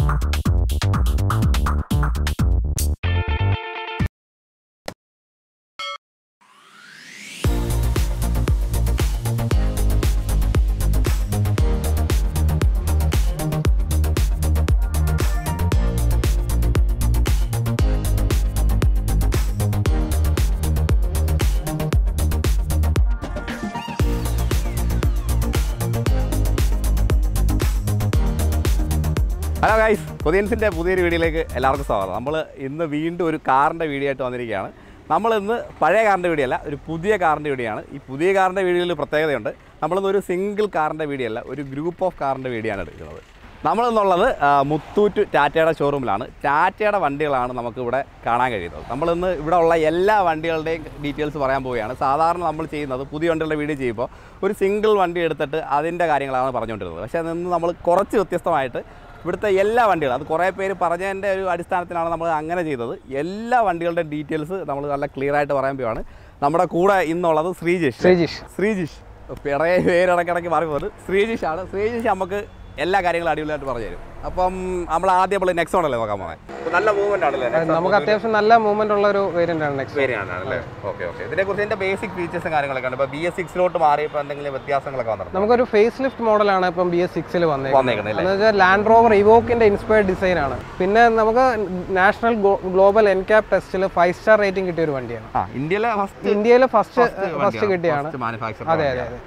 Hello guys പുതിയൻസിൻ്റെ പുതിയൊരു വീഡിയോയിലേക്ക് എല്ലാവർക്കും സ്വാഗതം നമ്മൾ ഇന്ന് വീണ്ടും ഒരു കാറിൻ്റെ വീഡിയോ ആയിട്ട് വന്നിരിക്കുകയാണ് നമ്മൾ ഇന്ന് പഴയ കാറിൻ്റെ വീഡിയോ അല്ല ഒരു പുതിയ കാറിൻ്റെ വീഡിയോ ആണ് ഈ പുതിയ കാറിൻ്റെ വീഡിയോയിൽ പ്രത്യേകതയുണ്ട് നമ്മളിന്ന് ഒരു സിംഗിൾ കാറിൻ്റെ വീഡിയോ അല്ല ഒരു ഗ്രൂപ്പ് ഓഫ് കാറിൻ്റെ വീഡിയോ ആണ് എടുക്കുന്നത് നമ്മളിന്നുള്ളത് ആ, മുത്തൂറ്റ് ടാറ്റയുടെ ഷോറൂമിലാണ് ടാറ്റയുടെ വണ്ടികളാണ് നമുക്ക് ഇവിടെ കാണാൻ കഴിയുന്നത് നമ്മളിന്ന് ഇവിടെ ഉള്ള എല്ലാ വണ്ടികളുടെയും ഡീറ്റെയിൽസ് പറയാൻ പോവുകയാണ് സാധാരണ നമ്മൾ ചെയ്യുന്നത് പുതിയ വണ്ടികളുടെ വീഡിയോ ചെയ്യുമ്പോൾ ഒരു സിംഗിൾ വണ്ടി എടുത്തിട്ട് അതിൻ്റെ കാര്യങ്ങളാണ് പറഞ്ഞുകൊണ്ടിരുന്നത് പക്ഷേ നിന്ന് നമ്മൾ കുറച്ച് വ്യത്യസ്തമായിട്ട് ഇവിടുത്തെ എല്ലാ വണ്ടികളും അത് കുറേ പേര് പറഞ്ഞതിൻ്റെ ഒരു അടിസ്ഥാനത്തിലാണ് നമ്മൾ അങ്ങനെ ചെയ്തത് എല്ലാ വണ്ടികളുടെ ഡീറ്റെയിൽസ് നമ്മൾ നല്ല ക്ലിയർ ആയിട്ട് പറയാൻ പോവാണ് നമ്മുടെ കൂടെ ഇന്നുള്ളത് ശ്രീജിഷ് ശ്രീജിഷ് ശ്രീജിഷ് പിറകെ പേര് ഇടയ്ക്കിടയ്ക്ക് മാറി പോകുന്നത് ശ്രീജിഷ് ആണ് ശ്രീജിഷ് നമുക്ക് എല്ലാ കാര്യങ്ങളും അടിപൊളിയായിട്ട് പറഞ്ഞു തരും അപ്പം നമ്മൾ ആദ്യം നമ്മൾ നെക്സോൺ അല്ലേ നോക്കാൻ പോകുന്നത് നല്ല മൂവ്മെന്റ് ആണല്ലേ നമുക്ക് അത്യാവശ്യം നല്ല മൂവ്മെന്റ് ഉള്ള ഒരു വേരിയന്റ് ആണ് നെക്സ്റ്റ് ആണല്ലേ ഓക്കെ ഓക്കെ ഇതിനെ കുറിച്ച് ഇതിന്റെ ബേസിക് ഫീച്ചേഴ്സും കാര്യങ്ങളൊക്കെ ഉണ്ട് ഇപ്പോൾ ബി എസ് സിക്സിലോട്ട് മാറിയപ്പോൾ എന്തെങ്കിലും വ്യത്യാസങ്ങളൊക്കെ വന്നിട്ടുണ്ട് നമുക്കൊരു ഫേസ് ലിഫ്റ്റ് മോഡലാണ് ഇപ്പം ബി എസ് സിക്സിൽ വന്നേക്കുന്നത് വന്നേക്കുന്നത് അല്ലേ എന്ന് വെച്ചാൽ ലാൻഡ് റോവർ ഇവോക്കിന്റെ ഇൻസ്പയർഡ് ഡിസൈൻ ആണ് പിന്നെ നമുക്ക് നാഷണൽ ഗ്ലോബൽ എൻക്യാപ് ടെസ്റ്റിൽ ഫൈവ് സ്റ്റാർ റേറ്റിംഗ് കിട്ടിയ ഒരു വണ്ടിയാണ് ആ ഇന്ത്യയിലെ ഫസ്റ്റ് ഇന്ത്യയിൽ ഫസ്റ്റ് ഫസ്റ്റ് കിട്ടിയാണ് അതെ അതെ അതെ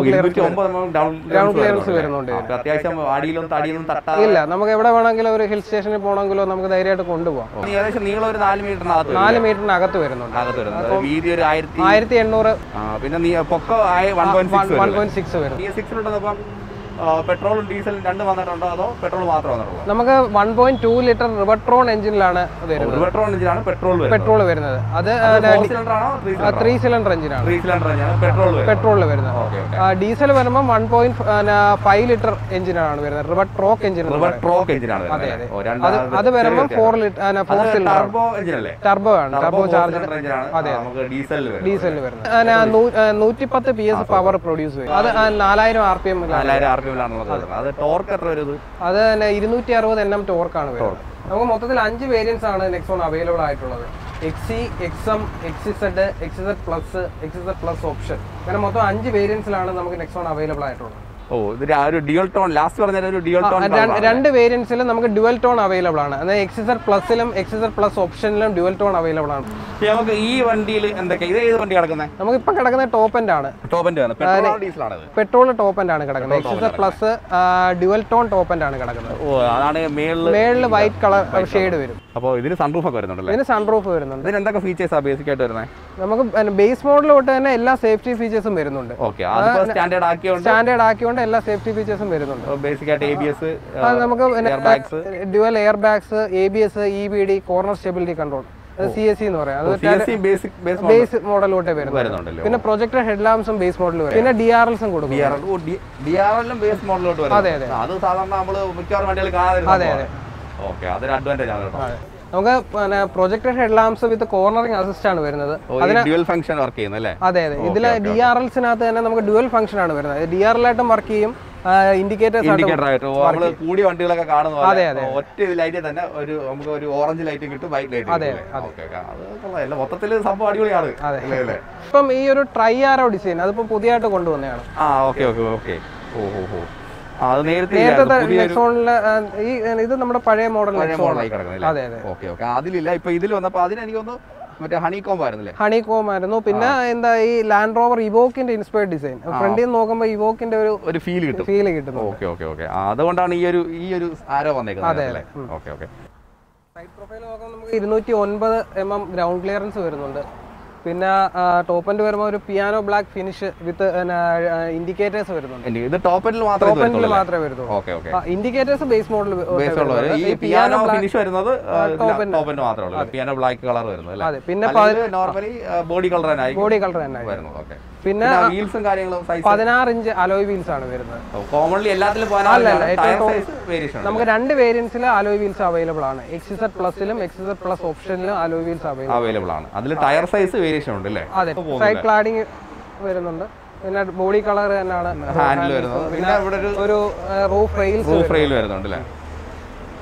ഗ്രൗണ്ട് ക്ലിയറൻസ് വരുന്നുണ്ട് ഇതിന്. അത്യാവശ്യം അടിയിലും തടിയിലും തട്ടാതെ ഇല്ല നമുക്ക് എവിടെ വേണമെങ്കിലും ഒരു ഹിൽ സ്റ്റേഷനിൽ പോകണമെങ്കിലോ നമുക്ക് ധൈര്യമായിട്ട് കൊണ്ടുപോകാം നീ ഏകദേശം നീളം ഒരു നാല് മീറ്ററിനകത്ത് നാല് മീറ്ററിനകത്ത് വരുന്നുണ്ട് അകത്ത് വരുന്നത് വീതി ഒരു ആയിരത്തി ആയിരത്തി എണ്ണൂറ് ആ, പിന്നെ നീ പൊക്കം ആയ one point six one point six വരും ബി എസ് സിക്സിലുണ്ടപ്പം പെട്രോളും ഡീസലും രണ്ടും വന്നിട്ടുണ്ടോ അതോ പെട്രോൾ മാത്രം വന്നിട്ടുള്ളൂ നമുക്ക് one point two litre Revotron എഞ്ചിനിലാണ് വരുന്നത് ഒരു പെട്രോൾ എഞ്ചിനാണ് പെട്രോൾ വരുന്നത് പെട്രോൾ വരുന്നത് അത് ഫോർ സിലിണ്ടർ ആണോ ത്രീ സിലിണ്ടർ ത്രീ സിലിണ്ടർ എഞ്ചിനാണ് ത്രീ സിലിണ്ടർ എഞ്ചിനാണ് പെട്രോൾ വരുന്നത് പെട്രോളിൽ വരുന്നത് ഓക്കെ ഓക്കെ ഡീസൽ വരുമ്പോൾ വൺ പോയിന്റ് ഫൈവ് ലിറ്റർ എഞ്ചിനാണ് വരുന്നത് Revotorq engine Revotorq എഞ്ചിനാണ് അതെ, വരുന്നത് അതെ. ഓ, രണ്ട് അത് അത് വരുമ്പോൾ four litre four cylinder turbo എഞ്ചിനല്ലേ ടർബോ ആണ് ടർബോ ചാർജ് എഞ്ചിനാണ് നമുക്ക് ഡീസലിൽ വരുന്നത് ഡീസലിൽ വരുന്നത് നൂറ്റിപ്പത്ത് പി എസ് പവർ പ്രൊഡ്യൂസ് ചെയ്യും അത് ആ, നാലായിരം ആർ പി എം നാലായിരം ആർ പി എമ്മിലാണ് നമുക്ക് വരുന്നത് അത് ടോർക്ക് എത്ര വരും ഇത് അത് തന്നെ ഇരുന്നൂറ്റി അറുപത് എൻ എം ടോർക്കാണ് വരുന്നത് നമുക്ക് മൊത്തത്തിൽ അഞ്ച് വേരിയൻസ് ആണ് നെക്സോൺ അവൈലബിൾ ആയിട്ടുള്ളത് എക്സി എക്സം X Z X Z plus X Z plus option അങ്ങനെ മൊത്തം അഞ്ച് വേരിയൻസിലാണ് നമുക്ക് നെക്സോൺ അവൈലബിൾ ആയിട്ടുള്ളത് ഓ ഇത് രാ- ഒരു ഡ്യുവൽ ടോൺ ലാസ്റ്റ് പറഞ്ഞ ഒരു ഡ്യുവൽ ടോൺ രണ്ട് രണ്ട് വേരിയൻസിലും നമുക്ക് ഡുവൽ ടോൺ അവൈലബിൾ ആണ് അതായത് എക്സിസർ പ്ലസിലും എക്സിസർ പ്ലസ് ഓപ്ഷനിലും ഡുവൽ ടോൺ അവൈലബിൾ ആണ് നമുക്ക് ഈ വണ്ടിയിൽ എന്തൊക്കെ ഇത് ഏത് വണ്ടി കിടക്കുന്നത് നമുക്ക് ഇപ്പൊ കിടക്കുന്ന ടോപ്പ് എൻഡ് ആണ് ടോപ്പിന്റെ ആണ് പെട്രോൾ ഡീസലാണ് ഇത് പെട്രോൾ ടോപ്പ് എൻഡ് ആണ് കിടക്കുന്നത് X Z plus dual tone top end ആണ് കിടക്കുന്നത് ഓ അതാണ് മേളിൽ മേളിൽ വൈറ്റ് കളർ ഷെയ്ഡ് വരും അപ്പോൾ ഇതിന് സൺറൂഫ് ഒക്കെ വരുന്നുണ്ടല്ലേ ഇതിന് സൺറൂഫ് വരുന്നുണ്ട് ഇതിന് എന്തൊക്കെ ഫീച്ചേഴ്സാണ് ബേസിക് ആയിട്ട് വരുന്നത് നമുക്ക് ബേസ് മോഡൽ തൊട്ട് തന്നെ എല്ലാ സേഫ്റ്റി ഫീച്ചേഴ്സും വരുന്നുണ്ട് ഓക്കെ അതിപ്പോൾ സ്റ്റാൻഡേർഡ് ആക്കിയോണ്ട് സ്റ്റാൻഡേർഡ് ആക്കിക്കൊണ്ട് എല്ലാ സേഫ്റ്റി ഫീച്ചേഴ്സും വരുന്നുണ്ട് ബേസിക് ആയിട്ട് എ ബി എസ് അത് നമുക്ക് bags dual air bags A B S E B D corner stability control C S C എന്ന് പറയാം അത് C S C basic base base മോഡലോട്ടേ വരുന്നത് വരുന്നുണ്ടല്ലോ പിന്നെ പ്രൊജക്ടർ ഹെഡ് ലാംസും ബേസ് മോഡൽ വരും പിന്നെ ഡി ആർ എൽസും കൊടുക്കും ഡി ആർ ഡി ആർ എല്ലും ബേസ് മോഡലോട്ട് വരും അതെ, അതെ. അത് സാധാരണ നമ്മൾ മിക്കവാറും വണ്ടികൾ കാണാതെ ഓക്കെ അതൊരു അഡ്വാൻറ്റേജ് ആണ് കേട്ടോ നമുക്ക് പിന്നെ projector head lamps with cornering assist ആണ് വരുന്നത് ഡ്യുവൽ ഫംഗ്ഷൻ വർക്ക് ചെയ്യുന്നത് അല്ലേ അതെ അതെ ഇതിൽ ഡി ആർ എൽസിനകത്ത് തന്നെ നമുക്ക് ഡുവൽ ഫംഗ്ഷൻ ആണ് വരുന്നത് ഡി ആർ എൽ ആയിട്ടും വർക്ക് ചെയ്യും ഇൻഡിക്കേറ്റേഴ്സ് ആയിട്ടും ഇൻഡിക്കേറ്റർ ആയിട്ട് നമ്മൾ കൂടിയ വണ്ടികളൊക്കെ കാണുന്ന അതെ, പോലെ ഒറ്റ ലൈറ്റിൽ തന്നെ ഒരു നമുക്ക് ഒരു ഓറഞ്ച് ലൈറ്റ് കിട്ടും വൈറ്റ് ലൈറ്റ് ഓക്കെ അത് കൊള്ളാം മൊത്തത്തിൽ സംഭവം അടിപൊളിയാണ് അല്ലേ അല്ലേ ഇപ്പം ഈ ഒരു ട്രൈ ആരോ ഡിസൈൻ അതിപ്പോ പുതിയതായിട്ട് കൊണ്ടുവന്നതാണ് ആ ഓക്കെ ഓക്കെ ഓക്കെ ഓ ഓ ഓ ആ അത് നേരത്തെ നേരത്തെ ഇല്ലായിരുന്നു. പുതിയൊരു നെക്സോണില് ഈ ഇത് നമ്മുടെ പഴയ മോഡൽ പഴയ നെക്സോൺ മോഡലായി കിടക്കുന്നില്ലേ അതെ അതെ ഓക്കെ ഓക്കെ അതിലില്ല ഇപ്പൊ ഇതിൽ വന്നപ്പോ അതിന് എനിക്കൊന്ന് മറ്റേ ഹണി കോംബ് ആയിരുന്നില്ലേ ഹണി കോം ആയിരുന്നു പിന്നെ എന്താ ഈ ലാൻഡ് റോവർ ഇവോക്കിന്റെ ഇൻസ്പയർഡ് ഡിസൈൻ ഫ്രണ്ടിൽ നിന്ന് നോക്കുമ്പോൾ ഇവോക്കിന്റെ ഒരു ഒരു ഫീൽ കിട്ടും ഫീൽ കിട്ടുന്നു ഓക്കെ ഓക്കെ ഓക്കെ അതുകൊണ്ടാണ് ഈ ഒരു ഈ ഒരു ആരോ വന്നേക്കുന്നത് അല്ലേ ഓക്കെ ഓക്കെ സൈഡ് പ്രൊഫൈൽ നോക്കുമ്പോൾ നമുക്ക് ഇരുന്നൂറ്റി ഒൻപത് എം എം ഗ്രൗണ്ട് ക്ലിയറൻസ് വരുന്നുണ്ട് പിന്നെ ടോപ്പ് എൻഡ് വരുമ്പോൾ ഒരു piano black finish with indicators വരുന്നുണ്ട് ഇത് ടോപ്പ് എൻഡിൽ മാത്രമേ ടോപ്പ് എൻഡിൽ മാത്രമേ വരുന്നുള്ളൂ okay okay indicators base model base ഉള്ളവര് ഈ പിയാനോ ഫിനിഷ് വരുന്നത് ടോപ്പ് എൻഡ് മാത്രമേ ഉള്ളൂ പിയാനോ ബ്ലാക്ക് കളർ വരുന്നത് അല്ലേ അതെ പിന്നെ നോർമലി ബോഡി കളർ തന്നെ ആയിരിക്കും ബോഡി കളർ തന്നെ വരുന്നത് ഓക്കെ പിന്നെ വീൽസും കാര്യങ്ങളും സൈസ് പതിനാറ് ഇഞ്ച് അലോയ് വീൽസ് ആണ് വരുന്നത് കോമൺലി എല്ലാത്തിലും ടയർ സൈസ് വേരിയേഷൻ നമുക്ക് രണ്ട് വേരിയൻസിൽ അലോയ് വീൽസ് അവൈലബിൾ ആണ് എക്സിസെഡ് പ്ലസിലും എക്സിസെഡ് പ്ലസ് ഓപ്ഷനിലും അലോയ് വീൽസ് അവൈലബിൾ അവൈലബിൾ ആണ് അതിൽ ടയർ സൈസ് വേരിയേഷൻ ഉണ്ട് അല്ലേ അതെ സൈഡ് ക്ലാഡിങ് വരുന്നുണ്ട് പിന്നെ ബോഡി കളർ തന്നെയാണ് ഹാൻഡിൽ വരുന്നത് പിന്നെ ഇവിടെ ഒരു ഒരു റൂഫ് റെയിൽസ് റൂഫ് റെയിൽ വരുന്നുണ്ട് അല്ലേ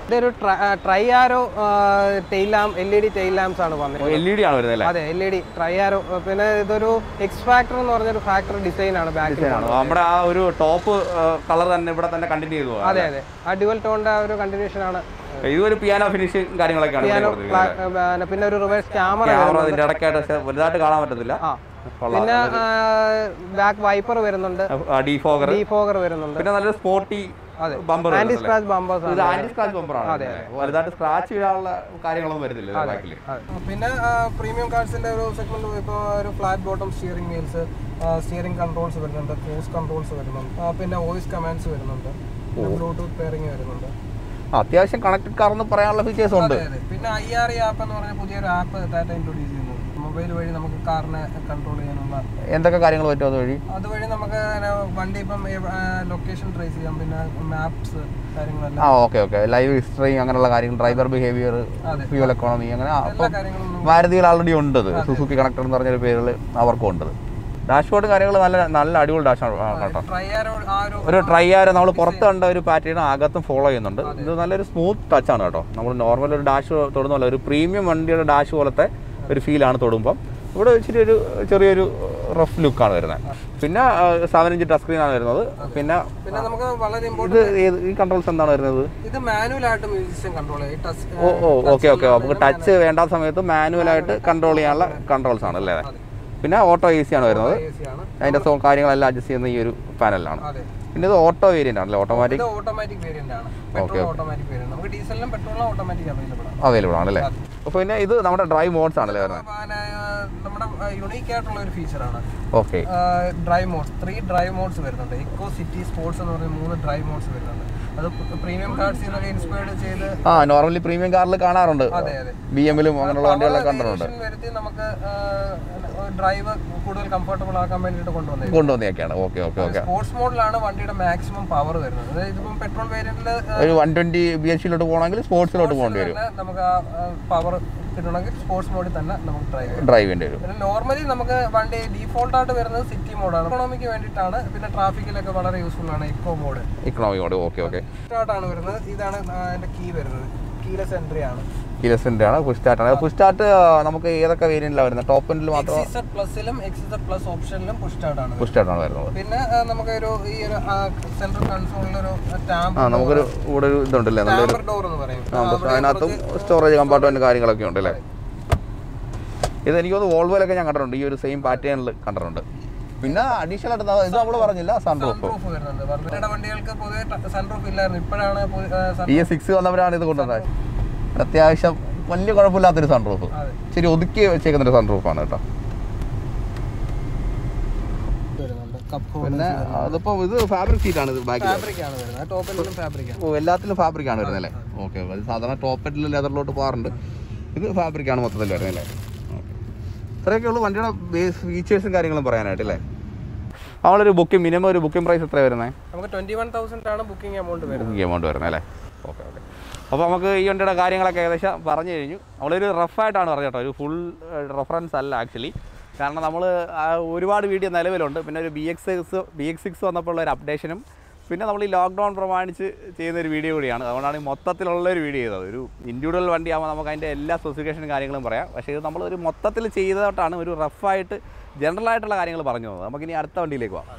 ഇതൊരു tri arrow tail lamp L E D tail lamps ആണ് വന്നിട്ടുള്ളത് എൽ ഇ ഡി ആണ് വരുന്നത് അല്ലേ അതെ L E D tri arrow പിന്നെ ഇതൊരു എക്സ് ഫാക്ടർ എന്ന് പറഞ്ഞൊരു ഫാക്ടർ ഡിസൈൻ ആണ് ബാക്കിൽ ആണ് നമ്മുടെ ആ ഒരു ടോപ്പ് കളർ തന്നെ ഇവിടെ തന്നെ കണ്ടിന്യൂ ചെയ്തു പോകാം അതെ അതെ ആ ഡ്യുവൽ ടോണിന്റെ ആ ഒരു കണ്ടിന്യൂഷൻ ആണ് ഇതൊരു പിയാനോ ഫിനിഷ് കാര്യങ്ങളൊക്കെയാണ് ഇവിടെ പിയാനോ കൊടുത്തിരിക്കുന്നത്. പിന്നെ ഒരു റിവേഴ്സ് ക്യാമറ ക്യാമറ അതിന്റെ ഇടയ്ക്കായിട്ട് പക്ഷേ വലുതായിട്ട് കാണാൻ പറ്റത്തില്ല ആ പിന്നെ ബാക്ക് വൈപ്പർ വരുന്നുണ്ട് ഡിഫോഗർ ഡീഫോഗർ വരുന്നുണ്ട് പിന്നെ നല്ലൊരു സ്പോർട്ടി അതെ ബമ്പർ ആന്റി സ്ക്രാച്ച് ബമ്പേഴ്സ് ഇത് ആന്റി സ്ക്രാച്ച് ബമ്പറാണ് വലുതായിട്ട് സ്ക്രാച്ച് വീഴാനുള്ള കാര്യങ്ങളൊന്നും വരുന്നില്ല ബാക്കിൽ പിന്നെ പ്രീമിയം കാർഡ്സിന്റെ ഒരു സെഗ്മെന്റ് ഇപ്പോൾ ഒരു flat bottom steering wheels steering controls വരുന്നുണ്ട് ക്രൂസ് കൺട്രോൾസ് വരുന്നുണ്ട് ആ, പിന്നെ വോയിസ് കമാൻഡ്സ് വരുന്നുണ്ട് ബ്ലൂടൂത്ത് പെയറിംഗ് വരുന്നുണ്ട് അത്യാവശ്യം കണക്റ്റഡ് കാർ എന്ന് പറയാനുള്ള ഫീച്ചേഴ്സ് ഉണ്ട് അതെ, അതെ. പിന്നെ ഐ ആർ ഇ ആപ്പ് എന്ന് പറഞ്ഞ പുതിയൊരു ആപ്പ് ടാറ്റ ഇൻട്രൊഡ്യൂസ് ചെയ്യുന്നു മൊബൈൽ വഴി നമുക്ക് കാറിനെ കൺട്രോൾ ചെയ്യാനുള്ള എന്തൊക്കെ കാര്യങ്ങൾ പറ്റും അതുവഴി അതുവഴി നമുക്ക് ഇങ്ങനെ വണ്ടി ഇപ്പം ലൊക്കേഷൻ ട്രേസ് ചെയ്യാം പിന്നെ മാപ്സ് കാര്യങ്ങളെല്ലാം ആ ഓക്കെ ഓക്കെ ലൈവ് ഹിസ്റ്ററി അങ്ങനെയുള്ള കാര്യങ്ങൾ ഡ്രൈവർ ബിഹേവിയർ അതെ. ഫ്യൂൽ എക്കോണമി അങ്ങനെ ആ, എല്ലാ കാര്യങ്ങളും മാരുതിയിൽ ആൾറെഡി ഉണ്ട് ഇത്. സുസുക്കി കണക്ടർ എന്ന് പറഞ്ഞൊരു പേരിൽ അവർക്കും ഉണ്ട് ഡാഷ്ബോർഡ് കാര്യങ്ങൾ നല്ല നല്ല അടിപൊളി ഡാഷ് കേട്ടോ ട്രൈ ആരോ ആ ഒരു ഒരു ട്രൈ ആര് നമ്മൾ പുറത്ത് കണ്ട ഒരു പാറ്റേൺ അകത്തും ഫോളോ ചെയ്യുന്നുണ്ട് ഇത് നല്ലൊരു സ്മൂത്ത് ടച്ച് ആണ് കേട്ടോ നമ്മൾ നോർമൽ ഒരു ഡാഷ് തൊടുന്നല്ല ഒരു പ്രീമിയം വണ്ടിയുടെ ഡാഷ് പോലത്തെ ഒരു ഫീലാണ് തൊടുമ്പം ഇവിടെ ഇച്ചിരി ഒരു ചെറിയൊരു റഫ് ലുക്കാണ് വരുന്നത് പിന്നെ സെവൻ ഇഞ്ച് ടച്ച് സ്ക്രീൻ ആണ് വരുന്നത് പിന്നെ പിന്നെ നമുക്ക് വളരെ ഇമ്പോർട്ടൻ്റ് ഇത് ഏത് ഈ കൺട്രോൾസ് എന്താണ് വരുന്നത് ഇത് മാനുവൽ ആയിട്ട് മ്യൂസിഷ്യൻ കൺട്രോൾ ചെയ്യും ടച്ച് ഓ ഓ ഓക്കെ ഓക്കെ നമുക്ക് ടച്ച് വേണ്ടാത്ത സമയത്ത് മാനുവലായിട്ട് കൺട്രോൾ ചെയ്യാനുള്ള കൺട്രോൾസ് ആണ് അല്ലേ പിന്നെ ഓട്ടോ എ സി ആണ് വരുന്നത് എ സി ആണ് അതിൻ്റെ സോ കാര്യങ്ങളെല്ലാം അഡ്ജസ്റ്റ് ചെയ്യുന്ന ഈ ഒരു പാനലാണ് അതെ പിന്നെ ഇത് ഓട്ടോ വേരിയൻ്റ് ആണല്ലേ ഓട്ടോമാറ്റിക് ഇത് ഓട്ടോമാറ്റിക് വേരിയന്റ് ആണ് പെട്രോൾ ഓട്ടോമാറ്റിക് വേരിയന്റ് നമുക്ക് ഡീസലിനും പെട്രോളിനും ഓട്ടോമാറ്റിക് അവൈലബിൾ ആണ് അവൈലബിൾ ആണല്ലേ അപ്പോൾ പിന്നെ ഇത് നമ്മുടെ ഡ്രൈവ് മോഡ്സ് ആണല്ലേ വരുന്നത് അപ്പൊ അതിന് നമ്മുടെ യുണീക്ക് ആയിട്ടുള്ള ഒരു ഫീച്ചർ ആണ് okay drive modes three drive modes വരുന്നുണ്ട് ഇക്കോ സിറ്റി സ്പോർട്സ് എന്ന് പറഞ്ഞ മൂന്ന് ഡ്രൈവ് മോഡ്സ് വരുന്നുണ്ട് അത് പ്രീമിയം കാർഡ്സിൽ നിന്നൊക്കെ ഇൻസ്പയർഡ് ചെയ്ത് ആ നോർമലി പ്രീമിയം കാറിൽ കാണാറുണ്ട് അതെ അതെ ബി എമ്മിലും അങ്ങനെയുള്ള വണ്ടികളൊക്കെ കണ്ടിട്ടുണ്ട് Variation വരുത്തി നമുക്ക് ഡ്രൈവ് കൂടുതൽ കംഫർട്ടബിൾ ആക്കാൻ വേണ്ടിയിട്ട് കൊണ്ടുവന്നത് കൊണ്ടുവന്നേക്കാണ് ഓക്കെ ഓക്കെ ഓക്കെ സ്പോർട്സ് മോഡിലാണ് വണ്ടിയുടെ മാക്സിമം പവർ വരുന്നത് അതായത് ഇതിപ്പം പെട്രോൾ വേരിയന്റിൽ ഒരു വൺ ട്വൻറ്റി ബി എച്ച് സിയിലോട്ട് പോകണമെങ്കിൽ സ്പോർട്സിലോട്ട് പോകേണ്ടി വരും നമുക്ക് ആ പവർ കിട്ടണമെങ്കിൽ സ്പോർട്സ് മോഡിൽ തന്നെ നമുക്ക് ഡ്രൈവ് ചെയ്യാം ഡ്രൈവ് ചെയ്യേണ്ടി വരും പിന്നെ നോർമലി നമുക്ക് വണ്ടി ഡീഫോൾട്ട് ആയിട്ട് വരുന്നത് സിറ്റി മോഡാണ് ഇക്കോണമിക്ക് വേണ്ടിയിട്ടാണ് പിന്നെ ട്രാഫിക്കിലൊക്കെ വളരെ യൂസ്ഫുൾ ആണ് eco mode economy mode okay okay സ്റ്റാർട്ടാണ് വരുന്നത് ഇതാണ് അതിന്റെ കീ വരുന്നത് കീലെസ് എൻട്രി ആണ് കിലസിൻ്റെ ആണ് പുഷ് സ്റ്റാർട്ട് ആണ് പുഷ് സ്റ്റാർട്ട് നമുക്ക് ഏതൊക്കെ വേരിയന്റിലാണ് വരുന്നത് ടോപ്പ് എൻഡിൽ മാത്രം എക്സിസഡ് പ്ലസിലും എക്സിസഡ് പ്ലസ് ഓപ്ഷനിലും പുഷ് സ്റ്റാർട്ട് ആണ് പുഷ് സ്റ്റാർട്ട് ആണ് വരുന്നത് പിന്നെ ആ, നമുക്ക് ഒരു ഈ ഒരു സെൻട്രൽ കൺസോളിലൊരു ആ ടാമ്പ് നമുക്കൊരു ഇവിടെ ഒരു ഇതുണ്ടല്ലേ നല്ലൊരു ടാമ്പർ ഡോർ എന്ന് പറയും ആ, പക്ഷേ അതിനകത്തും സ്റ്റോറേജ് കമ്പാർട്ട്മെന്റ് കാര്യങ്ങളൊക്കെ ഉണ്ട് അല്ലേ ഇത് എനിക്ക് തോന്നുന്നു വോൾവോയിലൊക്കെ ഞാൻ കണ്ടിട്ടുണ്ട് ഈ ഒരു സെയിം പാറ്റേണിൽ കണ്ടിട്ടുണ്ട് പിന്നെ അഡീഷണൽ ആയിട്ട് ദാ- ഇത് നമ്മൾ പറഞ്ഞില്ല സൺറൂഫ് സൺറൂഫ് വരുന്നുണ്ട് വർദ്ധനയുടെ വണ്ടികൾക്ക് പൊതുവെ സൺറൂഫ് ഇല്ലായിരുന്നു ഇപ്പോഴാണ് പുതിയ, ആ, sun- ഈ സിക്സ് വന്നവരാണ് ഇത് കൊണ്ടുവന്നത് അത്യാവശ്യം വലിയ കുഴപ്പമില്ലാത്തൊരു സൺറൂഫ് അതെ ശരി ഒതുക്കി വെച്ചേക്കുന്നൊരു സൺറൂഫാണ് കേട്ടോ വരുന്നുണ്ട് കപ്പ് പിന്നെ അതിപ്പോ ഇത് ഫാബ്രിക് സീറ്റ് ആണ് ഇത് ബാക്കിൽ ഫാബ്രിക് ആണ് വരുന്നത് ടോപ്പിലും ഫാബ്രിക് ആണ് ഓ എല്ലാത്തിലും ഫാബ്രിക് ആണ് വരുന്നത് അല്ലേ ഓക്കെ അത് സാധാരണ ടോപ്പ് എറ്റിൽ ലെതറിലോട്ട് പോകാറുണ്ട് ഇത് ഫാബ്രിക് ആണ് മൊത്തത്തിൽ വരുന്നത് അല്ലേ ഓക്കെ ഇത്രയൊക്കെ ഉള്ളൂ വണ്ടിയുടെ ബേസ് ഫീച്ചേഴ്സും കാര്യങ്ങളും പറയാനായിട്ട് അല്ലേ നമ്മളൊരു ബുക്കിംഗ് മിനിമം ഒരു ബുക്കിംഗ് പ്രൈസ് എത്ര വരുന്നത് നമുക്ക് ട്വന്റി വൺ തൗസൻഡ് ആണ് ബുക്കിംഗ് എമൗണ്ട് വരുന്നത് ബുക്കിംഗ് എമൗണ്ട് വരുന്നത് അല്ലേ ഓക്കെ ഓക്കെ അപ്പോൾ നമുക്ക് ഈ വണ്ടിയുടെ കാര്യങ്ങളൊക്കെ ഏകദേശം പറഞ്ഞു കഴിഞ്ഞു നമ്മളൊരു റഫായിട്ടാണ് പറഞ്ഞത് കേട്ടോ ഒരു ഫുൾ റെഫറൻസ് അല്ല ആക്ച്വലി കാരണം നമ്മൾ ഒരുപാട് വീഡിയോ നിലവിലുണ്ട് പിന്നെ ഒരു B X six B X six വന്നപ്പോൾ ഉള്ള ഒരു അപ്ഡേഷനും പിന്നെ നമ്മൾ ഈ ലോക്ക്ഡൗൺ പ്രമാണിച്ച് ചെയ്യുന്ന ഒരു വീഡിയോ കൂടിയാണ് അതുകൊണ്ടാണ് ഈ മൊത്തത്തിലുള്ള ഒരു വീഡിയോ ചെയ്തത് ഒരു ഇൻഡിവിജ്വൽ വണ്ടിയാകുമ്പോൾ നമുക്ക് അതിൻ്റെ എല്ലാ സ്പെസിഫിക്കേഷനും കാര്യങ്ങളും പറയാം പക്ഷേ ഇത് നമ്മൾ ഒരു മൊത്തത്തിൽ ചെയ്തതായിട്ടാണ് ഒരു റഫായിട്ട് ജനറൽ ആയിട്ടുള്ള കാര്യങ്ങൾ പറഞ്ഞു തന്നത് നമുക്കിനി അടുത്ത വണ്ടിയിലേക്ക് പോകാം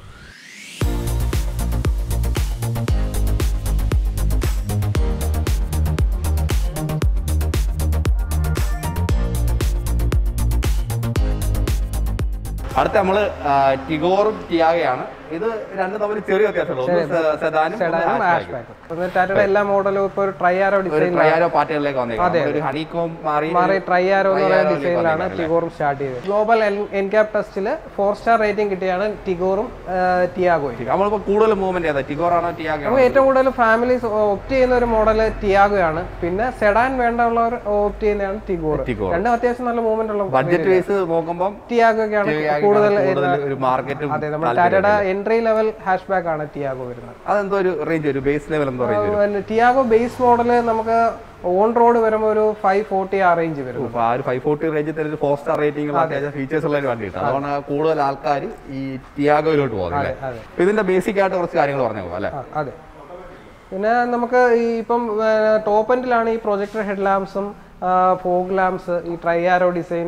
അടുത്ത നമ്മൾ ടിഗോറും ടിയാഗയാണ് ഇത് രണ്ട് തമ്മിൽ ചെറിയ വ്യത്യാസമുള്ളൂ ഒന്ന് സെ- സെഡാനും ഒന്ന് സെഡാനും hatchback. ഹാഷ് ബാക്ക് ടാറ്റയുടെ എല്ലാ മോഡലും ഇപ്പോൾ ഒരു ട്രൈ ആരോ ഒരു ഡിസൈൻ ട്രയാരോ പാറ്റേണിലേക്ക് വന്നേക്കാം ഒരു ഹണികോം മാറി മാറി ട്രൈ ആരോ എന്ന് പറയുന്ന Triaro ഡിസൈനിലാണ് വന്നേക്കാം ടിഗോറും സ്റ്റാർട്ട് ചെയ്തത് ഗ്ലോബൽ എൻക്യാപ് ടെസ്റ്റിൽ ഫോർ സ്റ്റാർ റേറ്റിംഗ് കിട്ടിയാണ് ടിഗോറും ടിയാഗോയും നമ്മളിപ്പോ കൂടുതൽ മൂവ്മെന്റ് ചെയ്താൽ ടിഗോർ ആണോ ടിയാഗോ നമുക്ക് ഏറ്റവും കൂടുതൽ ഫാമിലീസ് ഓപ്റ്റ് ചെയ്യുന്ന ഒരു മോഡൽ ടിയാഗോയാണ് പിന്നെ സെഡാൻ വേണ്ടമുള്ളവർ ഓപ്റ്റ് ചെയ്യുന്നതാണ് ടിഗോർ ടിഗോർ രണ്ടും അത്യാവശ്യം നല്ല മൂവ്മെന്റ് ഉള്ള ബഡ്ജറ്റ് വൈസ് നോക്കുമ്പോൾ ടിയാഗോയ്ക്കാണ് കൂടുതൽ ഒരു മാർക്കറ്റും അതെ നമ്മുടെ ടാറ്റയുടെ എൻട്രി ലെവൽ ഹാഷ് ബാക്ക് ആണ് ടിയാഗോ വരുന്നത് അതെന്തോ ഒരു റേഞ്ച് ഒരു ബേസ് ലെവൽ എന്തോ റേഞ്ച് വരും പിന്നെ ടിയാഗോ ബേസ് മോഡൽ നമുക്ക് ഓൺ റോഡ് വരുമ്പോൾ ഒരു ഫൈവ് ഫോർട്ടി ആ റേഞ്ച് വരും അപ്പൊ ആ ഒരു ഫൈവ് ഫോർട്ടി റേഞ്ചിൽ തന്നെ ഒരു ഫോർ സ്റ്റാർ റേറ്റിംഗ് അത്യാവശ്യം ഫീച്ചേഴ്സ് ഉള്ള ഒരു വണ്ടി കിട്ടും അതുകൊണ്ട് കൂടുതൽ ആൾക്കാർ ഈ ടിയാഗോയിലോട്ട് പോകുന്നത് അല്ലേ അതെ അപ്പൊ ഇതിന്റെ ബേസിക് ആയിട്ട് കുറച്ച് കാര്യങ്ങൾ പറഞ്ഞു പോകാം അല്ലേ ആ, അതെ പിന്നെ നമുക്ക് ഈ ഇപ്പം ടോപ്പ് എൻഡിലാണ് ഈ പ്രൊജക്ടർ ഹെഡ് ലാംപ്സും ഫോഗ് ലാംപ്സ് ഈ ട്രൈ ആരോ ഡിസൈൻ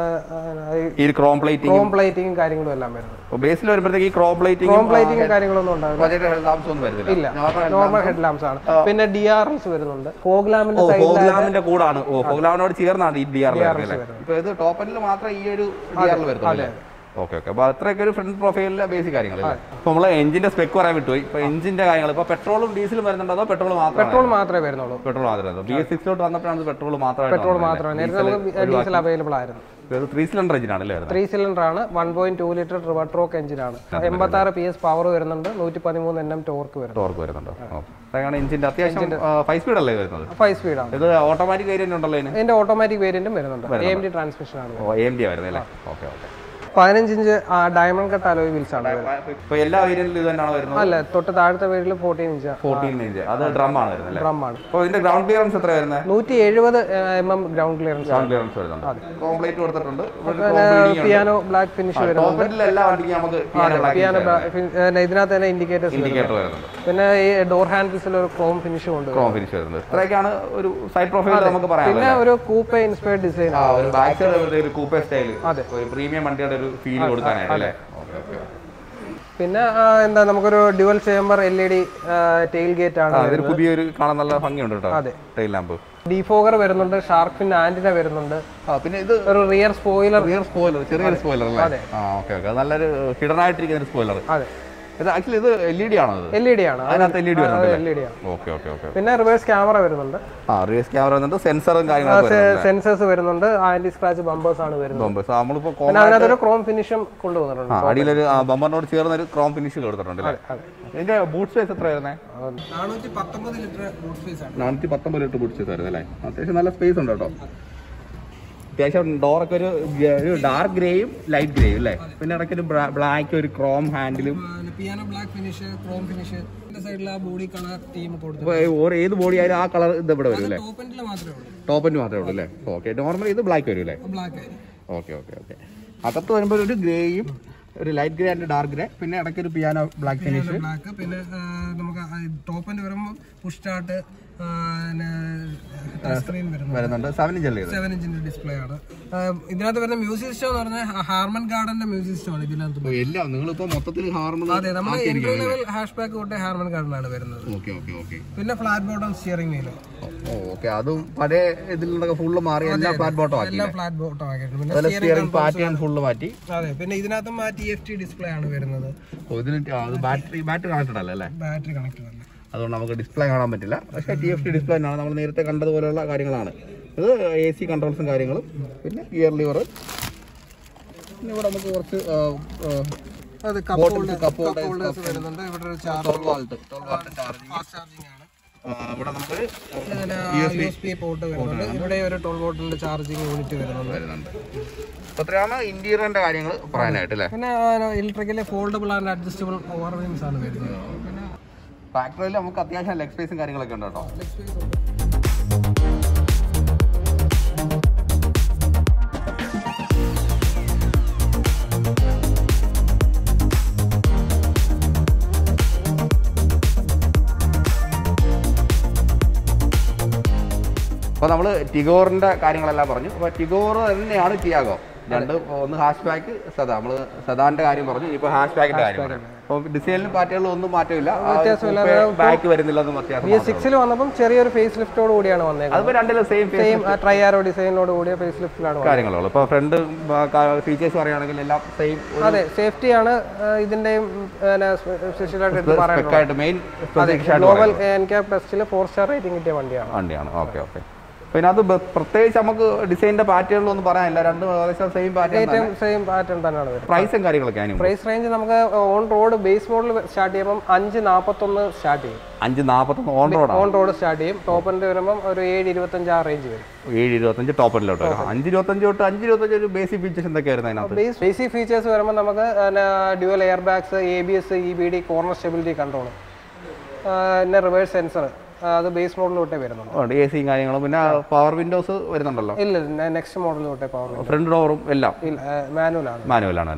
ഈ ക്രോം പ്ലേറ്റിംഗ് ക്രോം പ്ലേറ്റിംഗും കാര്യങ്ങളും എല്ലാം വരുന്നത് ബേസിൽ വരുമ്പോഴത്തേക്ക് ഈ ക്രോം പ്ലേറ്റിംഗ് ക്രോം പ്ലേറ്റിംഗും കാര്യങ്ങളൊന്നും ഉണ്ടാവില്ല പ്രൊജക്ട് ലാംസ് ഒന്നും വരുന്നില്ല ഇല്ല നോർമൽ ഹെഡ് ലാംപ്സ് ആണ് പിന്നെ ഡി ആർ എസ് വരുന്നുണ്ട് ഫോഗ് ലാമ്പിന്റെ സൈഡിൽ ഫോഗ്ലാമിന്റെ കൂടാണ് ഓ ഫോഗ്ലാമിനോട് ചേർന്നാണ് ഈ ഡി ആർ ഇപ്പൊ ഇത് ടോപ്പ് എൻഡിൽ മാത്രമേ ഈ ഒരു ഡി ആറിൽ വരുന്നുള്ളൂ ഓക്കെ ഓക്കെ അപ്പൊ അത്രയൊക്കെ ഒരു ഫ്രണ്ട് പ്രൊഫൈലിലെ ബേസിക് കാര്യങ്ങൾ ഇപ്പൊ നമ്മള് എഞ്ചിന്റെ സ്പെക്ക് പറയാൻ വിട്ടുപോയി ഇപ്പൊ എഞ്ചിന്റെ കാര്യങ്ങൾ ഇപ്പൊ പെട്രോളും ഡീസലും വരുന്നുണ്ടോ അതോ പെട്രോൾ മാത്രം പെട്രോൾ മാത്രമേ വരുന്നുള്ളൂ പെട്രോൾ മാത്രമേ ബി എസ് സിക്സിലോട്ട് വന്നപ്പോഴാണ് പെട്രോൾ മാത്രമായിട്ട് പെട്രോൾ മാത്രമേ നേരത്തെ നമുക്ക് ഡീസൽ അവൈലബിൾ ആയിരുന്നു ത്രീ സിലിണ്ടർ എഞ്ചിനാണ് അല്ലേ വരുന്നത് ത്രീ സിലിണ്ടർ ആണ് വൺ പോയിന്റ് ടു ലിറ്റർ ട്രിവർട്രോക്ക് എഞ്ചിനാണ് എൺപത്തി ആറ് പി എസ് പവർ വരുന്നുണ്ട് നൂറ്റി പതിമൂന്ന് എൻ എം ടോർക്ക് വരുന്നുണ്ട് ടോർക്ക് വരുന്നുണ്ടോ അതാണ് എഞ്ചിന്റെ അത്യാവശ്യം ഫൈവ് സ്പീഡ് അല്ലേ വരുന്നത് ഫൈവ് സ്പീഡാണ് ഇത് ഓട്ടോമാറ്റിക് വേരിയന്റ് ഉണ്ടല്ലോ ഇതിന് ഇതിന്റെ ഓട്ടോമാറ്റിക് വേരിയന്റും വരുന്നുണ്ട് എ എം ഡി ട്രാൻസ്മിഷൻ ആണ് ഓ എം ഡി വരുന്നത് അല്ലേ ഓക്കെ ഓക്കെ പതിനഞ്ച് inch diamond cut alloy wheels ആണ് വരുന്നത് ഇപ്പൊ എല്ലാ വേരിയന്റിലും ഇത് തന്നെയാണ് വരുന്നത് അല്ല തൊട്ട് താഴത്തെ പേരിൽ ഫോർട്ടീൻ ഇഞ്ച് ഫോർട്ടീൻ ഇഞ്ച് അത് ഡ്രം ആണ് വരുന്നത് അല്ലേ ഡ്രം ആണ് അപ്പോൾ ഇതിന്റെ ഗ്രൗണ്ട് ക്ലിയറൻസ് എത്ര വരുന്നത് നൂറ്റി എഴുപത് M M ground clearance ground clearance വരുന്നുണ്ട് കോംപ്ലീറ്റ് കൊടുത്തിട്ടുണ്ട് ഇവിടെ പിയാനോ ബ്ലാക്ക് ഫിനിഷ് വരും ടോപ്പ് എൻഡിൽ എല്ലാ വണ്ടിക്കും നമുക്ക് പിയാനോ ഇതിനകത്ത് തന്നെ ഇൻഡിക്കേറ്റേഴ്സ് ഇൻഡിക്കേറ്റർ വരുന്നുണ്ട് പിന്നെ ഈ ഡോർ ഹാൻഡിൽസിൽ ഒരു ക്രോം ഫിനിഷ് കൊണ്ട് ക്രോം ഫിനിഷ് വരുന്നത് ഇത്രയൊക്കെയാണ് ഒരു സൈഡ് പ്രൊഫൈൽ നമുക്ക് പറയാം പിന്നെ ഒരു കൂപ്പെ ഇൻസ്പയർഡ് ഡിസൈൻ ആ ഒരു ബാക്ക് സൈഡ് ഒരു കൂപ്പേ സ്റ്റൈൽ അതെ. ഒരു പ്രീമിയം വണ്ടിയുടെ ഒരു ഫീൽ കൊടുക്കാനായിട്ട് അല്ലേ ഓക്കെ ഓക്കെ പിന്നെ ആ, എന്താ നമുക്കൊരു dual chamber L E D tailgate ആണ് അതൊരു പുതിയൊരു കാണാൻ നല്ല ഭംഗിയുണ്ട് കേട്ടോ അതെ. ടൈൽ ലാമ്പ് ഡിഫോഗർ വരുന്നുണ്ട് ഷാർക്ക് ഫിൻ ആന്റിന വരുന്നുണ്ട് ആ പിന്നെ ഇത് ഒരു റിയർ സ്പോയിലർ റിയർ സ്പോയിലർ ചെറിയൊരു സ്പോയിലർ അല്ലേ ആ ഓക്കെ ഓക്കെ അത് നല്ലൊരു ഹിഡൻ ആയിട്ടിരിക്കുന്ന ഒരു സ്പോയിലർ അതെ ഇത് ആക്ച്വലി ഇത് എൽ ഇ ഡി ആണോ ഇത് എൽ ഇ ഡി ആണ് അതിനകത്ത് എൽ ഇ ഡി വരുന്നുണ്ട് എൽ ഇ ഡി ആണ് ഓക്കെ ഓക്കെ ഓക്കെ പിന്നെ റിവേഴ്സ് ക്യാമറ വരുന്നുണ്ട് ആ റിവേഴ്സ് ക്യാമറ വരുന്നുണ്ട് സെൻസറും കാര്യങ്ങളൊക്കെ വരുന്നുണ്ട് സെൻസേഴ്സ് വരുന്നുണ്ട് ആന്റി സ്ക്രാച്ച് ബമ്പേഴ്സ് ആണ് വരുന്നത് ബമ്പേഴ്സ് നമ്മളിപ്പോ പിന്നെ അതിനകത്തൊരു ക്രോം ഫിനിഷും കൊണ്ടുവന്നിട്ടുണ്ട് ആ അടിയിലൊരു ബമ്പറിനോട് ചേർന്ന് ഒരു ക്രോം ഫിനിഷ് കൊടുത്തിട്ടുണ്ട് അല്ലേ അതെ ഇതിന്റെ ബൂട്ട് സ്പേസ് എത്ര വരുന്നത് നാനൂറ്റി പത്തൊമ്പത് ലിറ്റർ ബൂട്ട് സ്പേസ് ആണ് നാനൂറ്റി പത്തൊമ്പത് ലിറ്റർ ബൂട്ട് സ്പേസ് വരുന്നത് അല്ലേ അത്യാവശ്യം നല്ല സ്പേസ് ഉണ്ട് കേട്ടോ അത്യാവശ്യം ഡോറൊക്കെ ഒരു ഒരു ഡാർക്ക് ഗ്രേയും ലൈറ്റ് ഗ്രേയും അല്ലേ പിന്നെ ഇടയ്ക്ക് ഒരു ബ്ലാക്ക് ഒരു ക്രോം ഹാൻഡിലും piano black finish chrome finish സൈഡിൽ ആ ബോഡി കളർ തീം കൊടുത്തു ഇപ്പൊ ഓരോ ഏത് ബോഡി ആയാലും ആ കളർ ഇത് ഇവിടെ വരും അല്ലേ ടോപ്പ് എൻഡിൽ മാത്രമേ ഉള്ളൂ ടോപ്പിന് മാത്രമേ ഉള്ളൂ അല്ലേ ഓക്കെ നോർമലി ഇത് ബ്ലാക്ക് വരും അല്ലേ ബ്ലാക്ക് ഓക്കെ ഓക്കെ ഓക്കെ അകത്ത് വരുമ്പോൾ ഒരു ഗ്രേയും ഒരു light grey and dark grey പിന്നെ ഇടയ്ക്ക് ഒരു പിയാനോ ബ്ലാക്ക് ഫിനിഷ് ബ്ലാക്ക് പിന്നെ ആ, നമുക്ക് ടോപ്പ് എൻഡ് വരുമ്പോൾ പുഷ് സ്റ്റാർട്ട് സ്ക്രീൻ വരുന്നു വരുന്നുണ്ട് സെവൻ ഇഞ്ച് അല്ലേ ഇത് സെവൻ ഇഞ്ചിന്റെ ഡിസ്പ്ലേ ആണ് ആ, ഇതിനകത്ത് വരുന്ന മ്യൂസിക് സിസ്റ്റം എന്ന് പറഞ്ഞാൽ ഹാർമൺ ഗാർഡന്റെ മ്യൂസിക് സിസ്റ്റം ആണ് ഇതിനകത്ത് ഓ, എല്ലാം നിങ്ങളിപ്പോ മൊത്തത്തിൽ ഹാർമോൺ അതെ നമ്മൾ എൻട്രി ലെവൽ ഹാഷ് ബാക്ക് തൊട്ട് ഹാർമൺ ഗാർഡനാണ് വരുന്നത് ഓക്കെ ഓക്കെ ഓക്കെ പിന്നെ flat bottom steering wheel okay അതും പഴയ ഇതിൽ നിന്നൊക്കെ ഫുള്ള് മാറി എല്ലാം ഫ്ലാറ്റ് ബോട്ടം ആക്കി എല്ലാം ഫ്ലാറ്റ് ബോട്ടം ആക്കിയിട്ടുണ്ട് പിന്നെ അതുപോലെ സ്റ്റിയറിംഗ് പാറ്റേൺ ഫുള്ള് മാറ്റി അതെ പിന്നെ ഇതിനകത്തും മാറ്റി എഫ് ടി ഡിസ്പ്ലേ ആണ് വരുന്നത് ഓ, ഇതിന് ബാറ്ററി ബാറ്ററി കണക്റ്റഡ് അല്ലേ അല്ലേ ബാറ്ററി കണക്ട് അല്ല അതുകൊണ്ട് നമുക്ക് ഡിസ്പ്ലേ കാണാൻ പറ്റില്ല പക്ഷേ ടി എഫ് ടി ഡിസ്പ്ലേ തന്നെയാണ് നമ്മൾ നേരത്തെ കണ്ടതുപോലെയുള്ള കാര്യങ്ങളാണ് ഇത് എ സി കൺട്രോൾസും കാര്യങ്ങളും പിന്നെ ഗിയർ ലിവർ പിന്നെ ഇവിടെ നമുക്ക് കുറച്ച് ആ, ആ, അത് cup Bottle cup holders, holders വരുന്നുണ്ട് ഇവിടെ ഒരു charge 12 volt, 12 volt charging. Fast charging ആണ് ആ, ഇവിടെ നമുക്ക് യു എസ് പി പോർട്ട് വരുന്നുണ്ട് ഇവിടെ ഒരു ട്വൽവ് വോട്ടിന്റെ ചാർജിങ് യൂണിറ്റ് വരുന്നുണ്ട് വരുന്നുണ്ട് അപ്പോൾ ഇത്രയാണ് ഇന്റീരിയറിന്റെ കാര്യങ്ങൾ പറയാനായിട്ട് അല്ലേ പിന്നെ electrically foldable and adjustable over wheels ആണ് വരുന്നത് ഫാക്ടറിയിൽ നമുക്ക് അത്യാവശ്യം ലെഗ് സ്പേസും കാര്യങ്ങളൊക്കെ ഉണ്ട് കേട്ടോ അപ്പോൾ നമ്മൾ ടിഗോറിന്റെ കാര്യങ്ങളെല്ലാം പറഞ്ഞു അപ്പോൾ ടിഗോർ തന്നെയാണ് ടിയാഗോ രണ്ട് ഒന്ന് ഹാഷ് ബാക്ക് സദാ നമ്മൾ സദാന്റെ കാര്യം പറഞ്ഞു ഇപ്പോൾ ഹാഷ് ബാക്കിന്റെ കാര്യം പറഞ്ഞു അപ്പോൾ ഡിസൈനിലും പാറ്റുകളിലും ഒന്നും മാറ്റമില്ല ബാക്ക് വരുന്നില്ലെന്നും വ്യത്യാസം ബി എസ് സിക്സിൽ വന്നപ്പം ചെറിയൊരു ഫേസ് ലിഫ്റ്റോട് കൂടിയാണ് വന്നേക്കുന്നത് അതിപ്പോൾ രണ്ടിലും സെയിം സെയിം ട്രൈ ആരോ ഡിസൈനോട് കൂടിയ ഫേസ് ലിഫ്റ്റിലാണ് കാര്യങ്ങളുള്ളൂ ഇപ്പോൾ ഫ്രണ്ട് ഫീച്ചേഴ്സ് പറയുകയാണെങ്കിൽ എല്ലാം സെയിം അതെ സേഫ്റ്റിയാണ് ഇതിന്റെയും സ്പെഷ്യലായിട്ട് എടുത്ത് പറയുന്നത് സ്പെക്കായിട്ട് മെയിൻ സ്പെസിഫിക് ഗ്ലോബൽ എൻക്യാപ് ടെസ്റ്റിൽ ഫോർ സ്റ്റാർ റേറ്റിംഗ് കിട്ടിയ വണ്ടിയാണ് വണ്ടിയാണ് ഓക്കെ ഓക്കെ പിന്നെ അത് ബ- പ്രത്യേകിച്ച് നമുക്ക് ഡിസൈനിന്റെ പാറ്റേണിലൊന്നും പറയാനില്ല രണ്ടും ഏകദേശം സെയിം പാറ്റേൺ ഏറ്റവും സെയിം പാറ്റേൺ തന്നെയാണ് വരുന്നത് പ്രൈസും കാര്യങ്ങളൊക്കെ അതിന് പ്രൈസ് റേഞ്ച് നമുക്ക് on road base model start ചെയ്യുമ്പോൾ അഞ്ച് നാൽപ്പത്തൊന്ന് സ്റ്റാർട്ട് ചെയ്യും അഞ്ച് നാൽപ്പത്തൊന്ന് ഓൺ റോഡാണ് ഓൺ റോഡ് സ്റ്റാർട്ട് ചെയ്യും ടോപ്പിൻ്റെ വരുമ്പം ഒരു ഏഴ് ഇരുപത്തഞ്ച് ആ റേഞ്ച് വരും ഏഴ് ഇരുപത്തഞ്ച് ടോപ്പിലോട്ട് വരും അഞ്ച് ഇരുപത്തഞ്ച് തൊട്ട് അഞ്ച് ഇരുപത്തഞ്ച് ഒരു ബേസിക് ഫീച്ചേഴ്സ് എന്തൊക്കെയായിരുന്നു അതിനകത്ത് ബേസ് ബേസിക് ഫീച്ചേഴ്സ് വരുമ്പോൾ നമുക്ക് dual air bags A B S E B D corner stability control പിന്നെ റിവേഴ്സ് സെൻസർ അത് ബേസ് മോഡൽ തൊട്ടേ വരുന്നുണ്ട് ഉണ്ട് എ സിയും കാര്യങ്ങളും പിന്നെ പവർ വിൻഡോസ് വരുന്നുണ്ടല്ലോ ഇല്ല നെക്സ്റ്റ് മോഡൽ തൊട്ടേ പവർ ഫ്രണ്ട് ഡോറും എല്ലാം ഇല്ല മാനുവലാണ് മാനുവലാണ് വരുന്നത്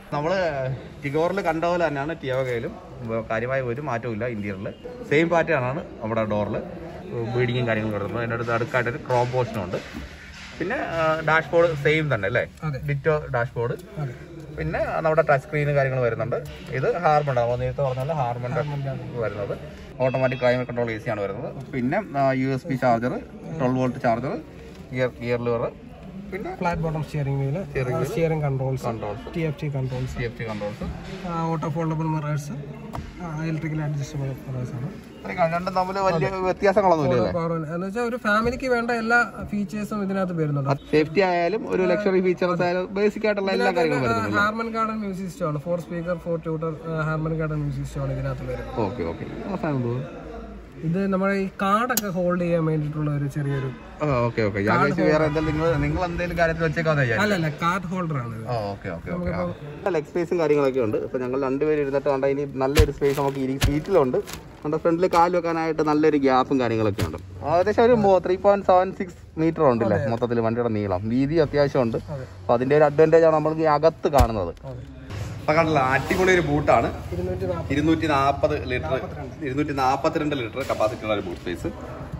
നമ്മൾ ടിഗോറിൽ കണ്ട പോലെ തന്നെയാണ് ടിയോഗയിലും കാര്യമായ ഒരു മാറ്റവും ഇല്ല ഇന്ത്യയിൽ സെയിം പാറ്റേൺ ആണ് നമ്മുടെ ഡോറിൽ ബീഡിങ്ങും കാര്യങ്ങളും കിടക്കുന്നത് അതിൻ്റെ അടുത്ത് അടുക്കായിട്ടൊരു ക്രോം പോർഷനും ഉണ്ട് പിന്നെ ഡാഷ്ബോർഡ് സെയിം തന്നെ അല്ലേ അതെ. ഡിറ്റോ ഡാഷ്ബോർഡ് അതെ പിന്നെ നമ്മുടെ ടച്ച് സ്ക്രീൻ കാര്യങ്ങൾ വരുന്നുണ്ട് ഇത് ഹാർമൺ ആണ് നേരത്തെ പറഞ്ഞ ഹാർമണിന്റെ വരുന്നത് automatic climate control A C ആണ് വരുന്നത് പിന്നെ U S P charger twelve volt charger gear gear lever പിന്നെ flat bottom steering wheel steering controls controls T F T controls C F T controls auto foldable mirrors electrical adjustable mirrors ആണ് രണ്ടും തമ്മിൽ വലിയ വ്യത്യാസങ്ങളൊന്നും ഇല്ല power എന്ന് വെച്ചാൽ ഒരു ഫാമിലിക്ക് വേണ്ട എല്ലാ ഫീച്ചേഴ്സും ഇതിനകത്ത് വരുന്നുണ്ട് സേഫ്റ്റി ആയാലും ഒരു ലക്ഷറി ഫീച്ചേഴ്സ് ആയാലും ബേസിക് ആയിട്ടുള്ള എല്ലാ കാര്യങ്ങളും വരുന്നുണ്ട് ഹാർമൻ ഗാർഡൻ മ്യൂസിക് സിസ്റ്റം ആണ് four speaker four tweeter Harman Kardon music system ആണ് ഇതിനകത്ത് വരുന്നത് ഓക്കെ ഓക്കെ അവസാനം തോന്നുന്നു ഇത് നമ്മുടെ ഈ കാർഡൊക്കെ ഹോൾഡ് ചെയ്യാൻ വേണ്ടിയിട്ടുള്ള ഒരു ചെറിയൊരു ഓക്കെ ഓക്കെ ഞാൻ വിചാരിച്ചു വേറെ എന്തെങ്കിലും നിങ്ങൾ നിങ്ങൾ എന്തെങ്കിലും കാര്യത്തിൽ വെച്ചേക്കാന്ന് വിചാരിച്ചു അല്ലല്ല കാർഡ് ഹോൾഡർ ആണ് ഇത് ഓക്കെ ഓക്കെ ഓക്കെ ലെഗ് സ്പേസും കാര്യങ്ങളൊക്കെ ഉണ്ട് ഇപ്പൊ ഞങ്ങൾ രണ്ടുപേരും ഇരുന്നിട്ട് കണ്ട ഇനി നല്ലൊരു സ്പേസ് നമുക്ക് ഇരി സീറ്റിലുണ്ട് നമ്മുടെ ഫ്രണ്ടിൽ കാല് വെക്കാനായിട്ട് നല്ലൊരു ഗ്യാപ്പും കാര്യങ്ങളൊക്കെ ഉണ്ട് ഏകദേശം ഒരു three point seven six metre ഉണ്ടല്ലേ മൊത്തത്തിൽ വണ്ടിയുടെ നീളം വീതി അത്യാവശ്യം ഉണ്ട് അപ്പൊ അതിന്റെ ഒരു അഡ്വാൻറ്റേജ് ആണ് നമ്മൾ ഈ അകത്ത് കാണുന്നത് അപ്പൊ കണ്ടല്ലോ അടിപൊളി ഒരു ബൂട്ടാണ് ഇരുന്നൂറ്റി നാൽപ്പത് ഇരുന്നൂറ്റി നാൽപ്പത് ലിറ്റർ ഇരുന്നൂറ്റി നാൽപ്പത്തിരണ്ട് ലിറ്റർ കപ്പാസിറ്റി ഉള്ള ഒരു ബൂട്ട് സ്പേസ്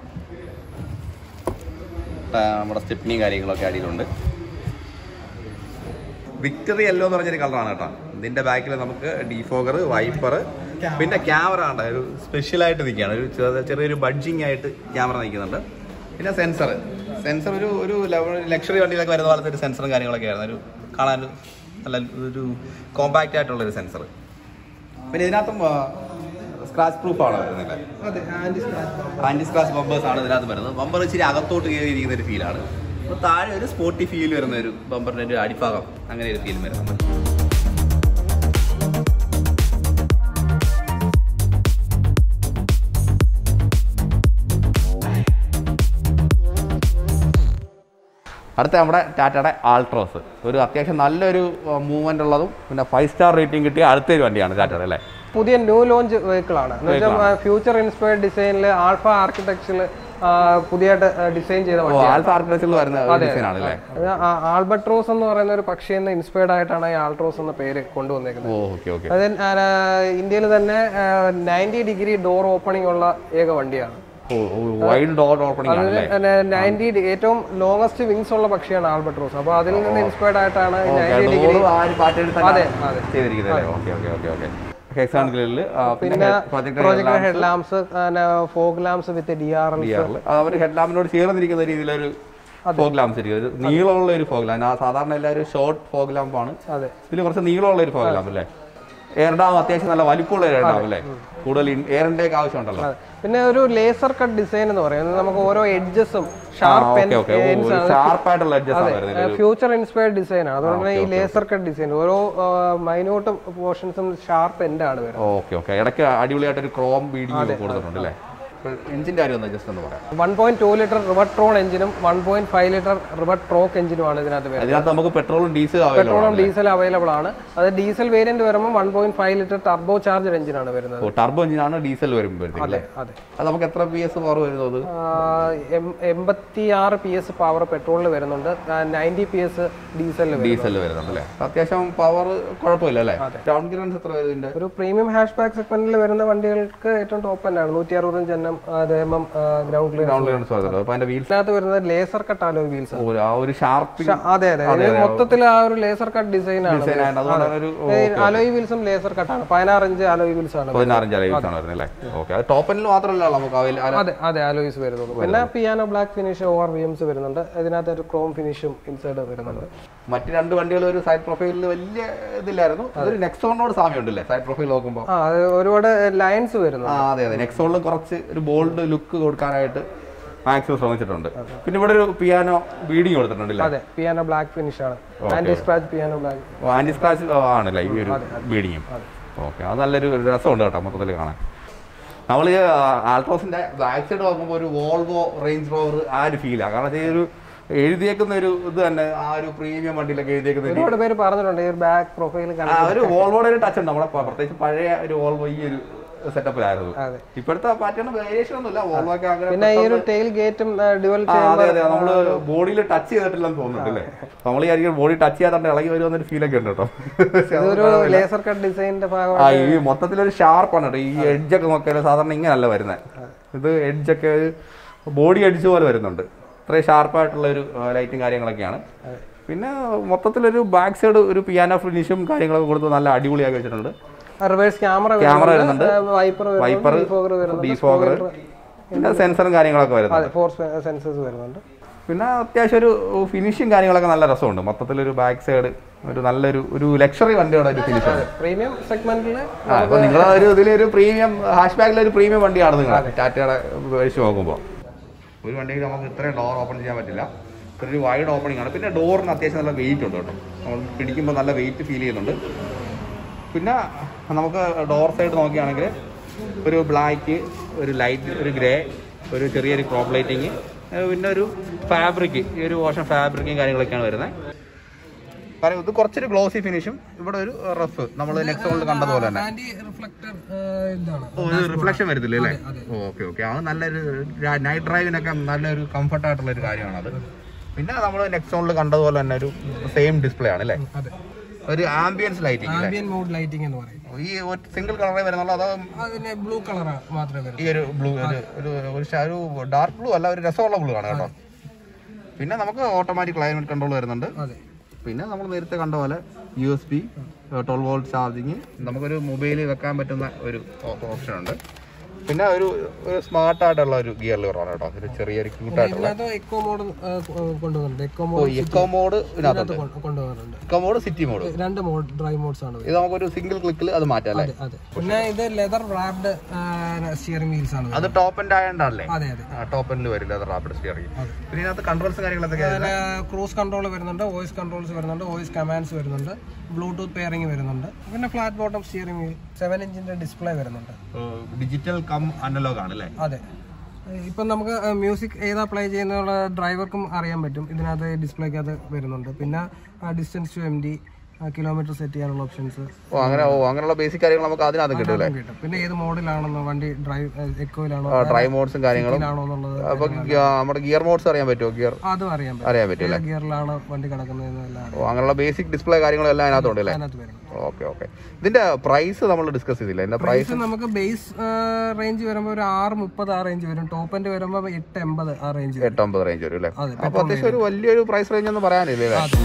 നമ്മുടെ സ്റ്റെപ്പിനിയും കാര്യങ്ങളൊക്കെ അടിയിലുണ്ട് വിക്ടറി യെല്ലോ എന്ന് പറഞ്ഞൊരു കളറാണ് കേട്ടോ ഇതിന്റെ ബാക്കിൽ നമുക്ക് ഡീഫോഗർ വൈപ്പർ പിന്നെ ക്യാമറ ഉണ്ട് ഒരു സ്പെഷ്യലായിട്ട് നിൽക്കുകയാണ് ഒരു ചെറിയ- ചെറിയൊരു ബഡ്ജിങ് ആയിട്ട് ക്യാമറ നിൽക്കുന്നുണ്ട് പിന്നെ സെൻസർ സെൻസർ ഒരു ഒരു ലക്ഷറി വണ്ടിയിലൊക്കെ വരുന്ന പോലത്തെ ഒരു സെൻസറും കാര്യങ്ങളൊക്കെ ആയിരുന്നു ഒരു കാണാൻ ഒരു നല്ല ഒരു കോമ്പാക്റ്റ് ആയിട്ടുള്ള ഒരു സെൻസർ പിന്നെ ഇതിനകത്തും സ്ക്രാച്ച് പ്രൂഫ് ആണ് വരുന്നില്ല അതെ anti scratch anti scratch bumpers ആണ് ഇതിനകത്ത് വരുന്നത് ബമ്പർ ഇച്ചിരി അകത്തോട്ട് കയറി ഇരിക്കുന്ന ഒരു ഫീലാണ് അപ്പോൾ താഴെ ഒരു സ്പോർട്ടി ഫീൽ വരുന്ന ഒരു ബമ്പറിന്റെ ഒരു അടിഭാഗം അങ്ങനെ ഒരു ഫീൽ വരുന്നുണ്ട് അടുത്ത നമ്മുടെ ടാറ്റയുടെ ആൾട്രോസ് ഒരു അത്യാവശ്യം നല്ലൊരു മൂവ്മെന്റ് ഉള്ളതും പിന്നെ ഫൈവ് സ്റ്റാർ റേറ്റിംഗ് കിട്ടിയ അടുത്തൊരു വണ്ടിയാണ് ടാറ്റയുടെ അല്ലേ പുതിയ ന്യൂ ലോഞ്ച് വെഹിക്കിൾ ആണ് എന്ന് വെച്ചാൽ ഫ്യൂച്ചർ ഇൻസ്പയർഡ് ഡിസൈനിൽ ആൽഫ ആർക്കിടെക്ചറിൽ പുതിയതായിട്ട് ഡിസൈൻ ചെയ്ത ഓ വണ്ടി ആൽഫ ആർക്കിടെക്ചറിൽ വരുന്ന ഡിസൈൻ ആണ് അല്ലേ ആൽബട്രോസ് എന്ന് പറയുന്ന ഒരു പക്ഷിയിൽ നിന്ന് ഇൻസ്പയർഡ് ആയിട്ടാണ് ഈ ആൾട്രോസ് എന്ന പേര് കൊണ്ടുവന്നേക്കുന്നത് ഓ ഓക്കെ ഓക്കെ അത് ഇന്ത്യയിൽ തന്നെ നയൻറ്റി ഡിഗ്രി ഡോർ ഓപ്പണിംഗ് ഉള്ള ഏക വണ്ടിയാണ് വൈഡ് ഡോർ ഓപ്പണിംഗ് ആണ് അല്ലേ നയൻറ്റി ഏറ്റവും ലോങ്ങസ്റ്റ് വിങ്സ് ഉള്ള പക്ഷിയാണ് ആൽബട്രോസ് അപ്പോൾ അതിൽ നിന്ന് ഇൻസ്പയർഡ് ആയിട്ടാണ് നയൻറ്റി ഡിഗ്രി ഡോറ് ആ ഒരു പാറ്റേൺ അതെ അതെ ചെയ്തിരിക്കുന്നത് ഓക്കെ ഓക്കെ ഓക്കെ ഓക്കെ ഹെക്സാൺ ഗ്രില്ലിൽ പിന്നെ projector projector head lamps fog lamps with D R L അവർ ഹെഡ് ലാമ്പിനോട് ചേർന്നിരിക്കുന്ന രീതിയിലൊരു ഫോഗ് ലാംസ് ഇരിക്കും ഒരു നീളമുള്ള ഒരു ഫോഗ് ലാമ്പ് സാധാരണ എല്ലാവരും ഷോർട്ട് ഫോഗ് ലാമ്പാണ് അതെ ഇതിൽ കുറച്ച് നീളമുള്ള ഒരു ഫോഗ് ലാമ്പ് അല്ലേ എയർ ഡാം അത്യാവശ്യം നല്ല വലിപ്പമുള്ള എയർ ഡാം അല്ലേ കൂടുതൽ എയറിന്റെ ഒക്കെ ആവശ്യമുണ്ടല്ലോ അതെ. പിന്നെ ഒരു ലേസർ കട്ട് ഡിസൈൻ എന്ന് പറയുന്നത് നമുക്ക് ഓരോ എഡ്ജസും ഷാർപ്പ് ഓക്കെ ഓക്കെ ഷാർപ്പായിട്ടുള്ള എഡ്ജസ് ആണ് വരുന്നത് ഫ്യൂച്ചർ ഇൻസ്പയർഡ് ഡിസൈൻ ആണ് അതുകൊണ്ട് തന്നെ ഈ ലേസർ കട്ട് ഡിസൈൻ ഓരോ മൈന്യൂട്ട് പോർഷൻസും ഷാർപ്പ് എൻഡ് ആണ് വരുന്നത് ഓക്കെ ഓക്കെ ഇടയ്ക്ക് അടിപൊളിയായിട്ട് ഒരു ക്രോം ബീഡിങ് കൊടുത്തിട്ടുണ്ട് അല്ലേ എഞ്ചിന്റെ കാര്യം ഒന്ന് ജസ്റ്റ് ഒന്ന് പറയാം one point two litre Revotron എഞ്ചിനും one point five litre Revotorq എഞ്ചിനുമാണ് ഇതിനകത്ത് വരുന്നത് അതിനകത്ത് നമുക്ക് പെട്രോളും ഡീസൽ അവൈലബിൾ പെട്രോളും ഡീസൽ അവൈലബിൾ ആണ് അത് ഡീസൽ വേരിയന്റ് വരുമ്പോൾ one point five litre turbocharger എഞ്ചിനാണ് വരുന്നത് ടർബോ എഞ്ചിനാണ് ഡീസൽ വരുമ്പോഴത്തേക്ക് അല്ലേ അതെ അത് നമുക്ക് എത്ര പി എസ് പവർ വരുന്നത് എൺപത്തി ആറ് പി എസ് പവർ പെട്രോളിൽ വരുന്നുണ്ട് നയൻറ്റി പി എസ് ഡീസലിൽ വരും ഡീസൽ വരുന്നുണ്ട് അല്ലേ അത്യാവശ്യം പവർ കുഴപ്പമില്ല അല്ലേ ടൗൺ ക്ലിയറൻസ് എത്ര വരും ഇതിന്റെ ഒരു പ്രീമിയം ഹാഷ് ബാക്ക് സെഗ്മെന്റിൽ വരുന്ന വണ്ടികൾക്ക് ഏറ്റവും ടോപ്പ് തന്നെയാണ് നൂറ്റി അറുപത്തഞ്ച് എണ്ണം എം ഗ്രൗണ്ട് ക്ലിയർ ടൗൺ ക്ലിയറൻസ് വരുന്നുണ്ട് അപ്പൊ അതിന്റെ വീൽസ് ഇതിനകത്ത് വരുന്നത് ലേസർ കട്ട് ആലോ വീൽസ് ആ ഒരു ഷാർപ്പിംഗ് അതെ അതെ ഇത് മൊത്തത്തിൽ ആ ഒരു ലേസർ കട്ട് ഡിസൈൻ ആണ് ഡിസൈൻ ആയിട്ട് അതുകൊണ്ട് ഒരു അലോയ് വീൽസും ലേസർ കട്ടാണ് പതിനാറ് ഇഞ്ച് അലോയ് വീൽസ് ആണ് പതിനാറഞ്ച് അലൈവ്സ് ആണ് വരുന്നത് അല്ലേ ഓക്കെ അത് ടോപ്പ് എൻഡിൽ മാത്രമല്ല നമുക്ക് അവയിൽ അതെ അതെ അലോയ്സ് വരുന്നുള്ളൂ പിന്നെ piano black finish O R V Ms വരുന്നുണ്ട് ഇതിനകത്ത് ഒരു ക്രോം ഫിനിഷും ഇൻസൈഡ് വരുന്നുണ്ട് മറ്റ് രണ്ട് വണ്ടികൾ ഒരു സൈഡ് പ്രൊഫൈലിൽ വലിയ ഇതില്ലായിരുന്നു അതൊരു നെക്സോണിനോട് സാമ്യമുണ്ടല്ലേ സൈഡ് പ്രൊഫൈൽ നോക്കുമ്പോൾ ആ അത് ഒരുപാട് ലൈൻസ് വരുന്നു ആ അതെ അതെ നെക്സോണിൽ കുറച്ച് ഒരു ബോൾഡ് ലുക്ക് കൊടുക്കാനായിട്ട് മാക്സിമം ശ്രമിച്ചിട്ടുണ്ട് പിന്നെ ഇവിടെ ഒരു പിയാനോ ബീഡിങ് കൊടുത്തിട്ടുണ്ടല്ലേ അതെ പിയാനോ ബ്ലാക്ക് ഫിനിഷ് ആണ് anti scratch piano black anti scratch ആണല്ലേ ഈ ഒരു ബീഡിങ്ങും ഓക്കെ അത് നല്ലൊരു രസമുണ്ട് കേട്ടോ മൊത്തത്തിൽ കാണാൻ നമ്മൾ ഈ ആൾട്രോസിന്റെ ബാക്ക് സൈഡ് നോക്കുമ്പോൾ ഒരു വോൾവോ റേഞ്ച് റോവർ ആ ഒരു ഫീലാണ് കാരണം വെച്ചാൽ ഈ ഒരു എഴുതിയേക്കുന്ന ഒരു ഇത് തന്നെ ആ ഒരു പ്രീമിയം വണ്ടിയിലൊക്കെ എഴുതിയേക്കുന്ന ഒരു ഒരുപാട് പേര് പറഞ്ഞിട്ടുണ്ട് ഈ ഒരു ബാക്ക് പ്രൊഫൈൽ ആ ഒരു വോൾവോയുടെ ഒരു ടച്ച് ഉണ്ട് നമ്മുടെ പ- പ്രത്യേകിച്ച് പഴയ ഒരു വോൾവോ ഈ ഒരു സെറ്റപ്പിലായിരുന്നു അതെ ഇപ്പോഴത്തെ പാറ്റേൺ വേരിയേഷൻ ഒന്നുമില്ല വോൾവോ ഒക്കെ അങ്ങനെ പിന്നെ ഈ ഒരു ടെയിൽ ഗേറ്റും ഡുവൽ ആ, അതെ അതെ നമ്മള് ബോഡിയിൽ ടച്ച് ചെയ്തിട്ടില്ലെന്ന് തോന്നുന്നുണ്ട് അല്ലേ നമ്മൾ വിചാരിക്കും ബോഡി ടച്ച് ചെയ്യാതെ ഇളകി വരുമെന്നൊരു ഫീലൊക്കെ ഉണ്ട് കേട്ടോ പക്ഷെ അത് ഇതൊരു ലേസർ കട്ട് ഡിസൈനിന്റെ ഭാഗമാണ് ആ ഈ മൊത്തത്തിലൊരു ഷാർപ്പാണ് കേട്ടോ ഈ എഡ്ജ് ഒക്കെ നോക്കിയാൽ സാധാരണ ഇങ്ങനല്ല വരുന്നത് ഇത് എഡ്ജ് ഒക്കെ ഒരു ബോഡി എഡ്ജ് പോലെ വരുന്നുണ്ട് ഇത്രയും ഷാർപ്പായിട്ടുള്ള ഒരു ലൈറ്റും കാര്യങ്ങളൊക്കെയാണ് പിന്നെ മൊത്തത്തിലൊരു ബാക്ക് സൈഡ് ഒരു പിയാനോ ഫിനിഷും കാര്യങ്ങളൊക്കെ കൊടുത്ത് നല്ല അടിപൊളിയാക്കി വെച്ചിട്ടുണ്ട് റിവേഴ്സ് ക്യാമറ ക്യാമറ വരുന്നുണ്ട് വൈപ്പർ വൈപ്പർ ഡിഫോഗർ വരുന്നുണ്ട് ഡിഫോഗർ പിന്നെ സെൻസറും കാര്യങ്ങളൊക്കെ വരുന്നുണ്ട് അതെ ഫോർ സെൻസേഴ്സ് വരുന്നുണ്ട് പിന്നെ അത്യാവശ്യം ഒരു ഫിനിഷും കാര്യങ്ങളൊക്കെ നല്ല രസമുണ്ട് മൊത്തത്തിലൊരു ബാക്ക് സൈഡ് ഒരു നല്ലൊരു ഒരു ലക്ഷറി വണ്ടിയുടെ ഒരു ഫിനിഷ് ഉണ്ട് പ്രീമിയം സെഗ്മെന്റിൽ അപ്പൊ നിങ്ങൾ ഒരു ഇതിലൊരു പ്രീമിയം ഹാഷ് ബാഗിലെ ഒരു പ്രീമിയം വണ്ടിയാണ് നിങ്ങൾ ടാറ്റയുടെ വെച്ച് നോക്കുമ്പോൾ ഒരു വണ്ടിക്ക് നമുക്ക് ഇത്രയും ഡോർ ഓപ്പൺ ചെയ്യാൻ പറ്റില്ല ഒരു വൈഡ് ഓപ്പണിംഗ് ആണ് പിന്നെ ഡോറിന് അത്യാവശ്യം നല്ല വെയിറ്റ് ഉണ്ട് കേട്ടോ നമ്മൾ പിടിക്കുമ്പോൾ നല്ല വെയിറ്റ് ഫീൽ ചെയ്യുന്നുണ്ട് പിന്നെ നമുക്ക് ഡോർ സൈഡ് നോക്കുകയാണെങ്കിൽ ഒരു ബ്ലാക്ക് ഒരു ലൈറ്റ് ഒരു ഗ്രേ ഒരു ചെറിയൊരു ക്രോപ്പ് ലൈറ്റിങ് പിന്നെ ഒരു ഫാബ്രിക് ഈ ഒരു ഓഷൻ ഫാബ്രിക്കും കാര്യങ്ങളൊക്കെയാണ് വരുന്നത് കാരണം ഇത് കുറച്ചൊരു ഗ്ലോസി ഫിനിഷും ഇവിടെ ഒരു റഫ് നമ്മൾ നെക്സോണിൽ കണ്ടതുപോലെ തന്നെ ആന്റി റിഫ്ലക്ടർ ഇതാണ് ഓ ഒരു റിഫ്ലക്ഷൻ വരത്തില്ല അല്ലേ ഓക്കെ ഓക്കെ അത് നല്ലൊരു നൈറ്റ് ഡ്രൈവിനൊക്കെ നല്ലൊരു കംഫർട്ട് ആയിട്ടുള്ള ഒരു കാര്യമാണ് അത് പിന്നെ നമ്മൾ നെക്സോണിൽ കണ്ടതുപോലെ തന്നെ ഒരു സെയിം ഡിസ്പ്ലേ ആണ് അല്ലേ അതെ ഒരു ആംബിയൻസ് ലൈറ്റിംഗ് അല്ലേ ആംബിയൻ മോഡ് ലൈറ്റിംഗ് എന്ന് പറയും ഈ ഒരു സിംഗിൾ കളറേ വരുന്നുള്ളൂ അതോ അതിന് ബ്ലൂ കളർ മാത്രമേ വരൂ ഈ ഒരു ബ്ലൂ ഒരു ഒരു ഒരു ശ- ഒരു ഡാർക്ക് ബ്ലൂ അല്ല ഒരു രസമുള്ള ബ്ലൂ ആണ് കേട്ടോ പിന്നെ നമുക്ക് ഓട്ടോമാറ്റിക് ക്ലൈമറ്റ് കൺട്രോൾ വരുന്നുണ്ട് അതെ പിന്നെ നമ്മൾ നേരത്തെ കണ്ട പോലെ U S B twelve volt charging നമുക്കൊരു മൊബൈലിൽ വെക്കാൻ പറ്റുന്ന ഒരു ഓപ്ഷൻ ഉണ്ട് പിന്നെ ഒരു ഒരു സ്മാർട്ട് ആയിട്ടുള്ള ഒരു ഗിയർ ലിവറാണ് കേട്ടോ ഒരു ചെറിയൊരു ക്യൂട്ടായിട്ടുള്ള ഇതിനകത്ത് എക്കോ മോഡ് കൊണ്ടുവന്നിട്ടുണ്ട് എക്കോ ഓ മോഡ് എക്കോ മോഡ് ഇതിനകത്തുണ്ട് കൊണ്ടുവന്നിട്ടുണ്ട് എക്കോ മോഡ് സിറ്റി മോഡ് രണ്ട് മോഡ് ഡ്രൈവ് മോഡ്സ് ആണ് ഇത് നമുക്കൊരു സിംഗിൾ ക്ലിക്കിൽ അത് മാറ്റാം അല്ലേ അതെ അതെ പിന്നെ ഇത് ലെതർ റാപ്ഡ് സ്റ്റിയറിംഗ് വീൽസ് ആണ് അത് ടോപ്പ് എൻഡ് ആയതുകൊണ്ടല്ലേ അതെ അതെ ടോപ്പ് എൻഡിൽ വരില്ല അത് റാപ്പിഡ് സ്റ്റിയറിംഗ് പിന്നെ ഇതിനകത്ത് കൺട്രോൾസും കാര്യങ്ങളൊക്കെ ക്രൂസ് കൺട്രോൾ വരുന്നുണ്ട് വോയിസ് കൺട്രോൾസ് വരുന്നുണ്ട് വോയിസ് കമാൻഡ്സ് വരുന്നുണ്ട് ബ്ലൂടൂത്ത് പെയറിംഗ് വരുന്നുണ്ട് പിന്നെ flat bottom steering wheel seven ഇഞ്ചിന്റെ ഡിസ്പ്ലേ വരുന്നുണ്ട് ഡിജിറ്റൽ കം അനലോഗ് ആണ് അല്ലേ അതെ ഇപ്പം നമുക്ക് മ്യൂസിക് ഏതാ പ്ലേ ചെയ്യുന്നുള്ള ഡ്രൈവർക്കും അറിയാൻ പറ്റും ഇതിനകത്ത് ഡിസ്പ്ലേക്കകത്ത് വരുന്നുണ്ട് പിന്നെ distance to empty kilometer set ചെയ്യാനുള്ള ഓപ്ഷൻസ് ഓ അങ്ങനെ ഓ അങ്ങനെയുള്ള ബേസിക് കാര്യങ്ങൾ നമുക്ക് അതിനകത്ത് കിട്ടും അല്ലേ കിട്ടും പിന്നെ ഏത് മോഡിലാണെന്നോ വണ്ടി ഡ്രൈവ് എക്കോയിലാണോ ഡ്രൈവ് മോഡ്സും കാര്യങ്ങളും ആണോ എന്നുള്ളത് അപ്പൊ ഗ- നമ്മുടെ ഗിയർ മോഡ്സ് അറിയാൻ പറ്റുമോ ഗിയർ അതും അറിയാൻ പറ്റും അറിയാൻ പറ്റും ഏത് ഗിയറിലാണ് വണ്ടി കിടക്കുന്നതെന്നെല്ലാം ഓ അങ്ങനെയുള്ള ബേസിക് ഡിസ്പ്ലേ കാര്യങ്ങളും എല്ലാം അതിനകത്തുണ്ട് അല്ലേ അതിനകത്ത് വരും ഓക്കെ ഓക്കെ ഇതിന്റെ പ്രൈസ് നമ്മൾ ഡിസ്കസ് ചെയ്തില്ല ഇതിന്റെ പ്രൈസ് പ്രൈസ് നമുക്ക് ബേസ് റേഞ്ച് വരുമ്പോൾ ഒരു ആറ് മുപ്പത് ആ റേഞ്ച് വരും ടോപ്പ് എൻഡ് വരുമ്പോൾ എട്ട് എൺപത് ആ റേഞ്ച് വരും എട്ടൊമ്പത് റേഞ്ച് വരും അല്ലേ അതെ, അപ്പൊ അത്യാവശ്യം ഒരു വലിയൊരു പ്രൈസ് റേഞ്ച് ഒന്നും പറയാനില്ല അല്ലേ അതെ.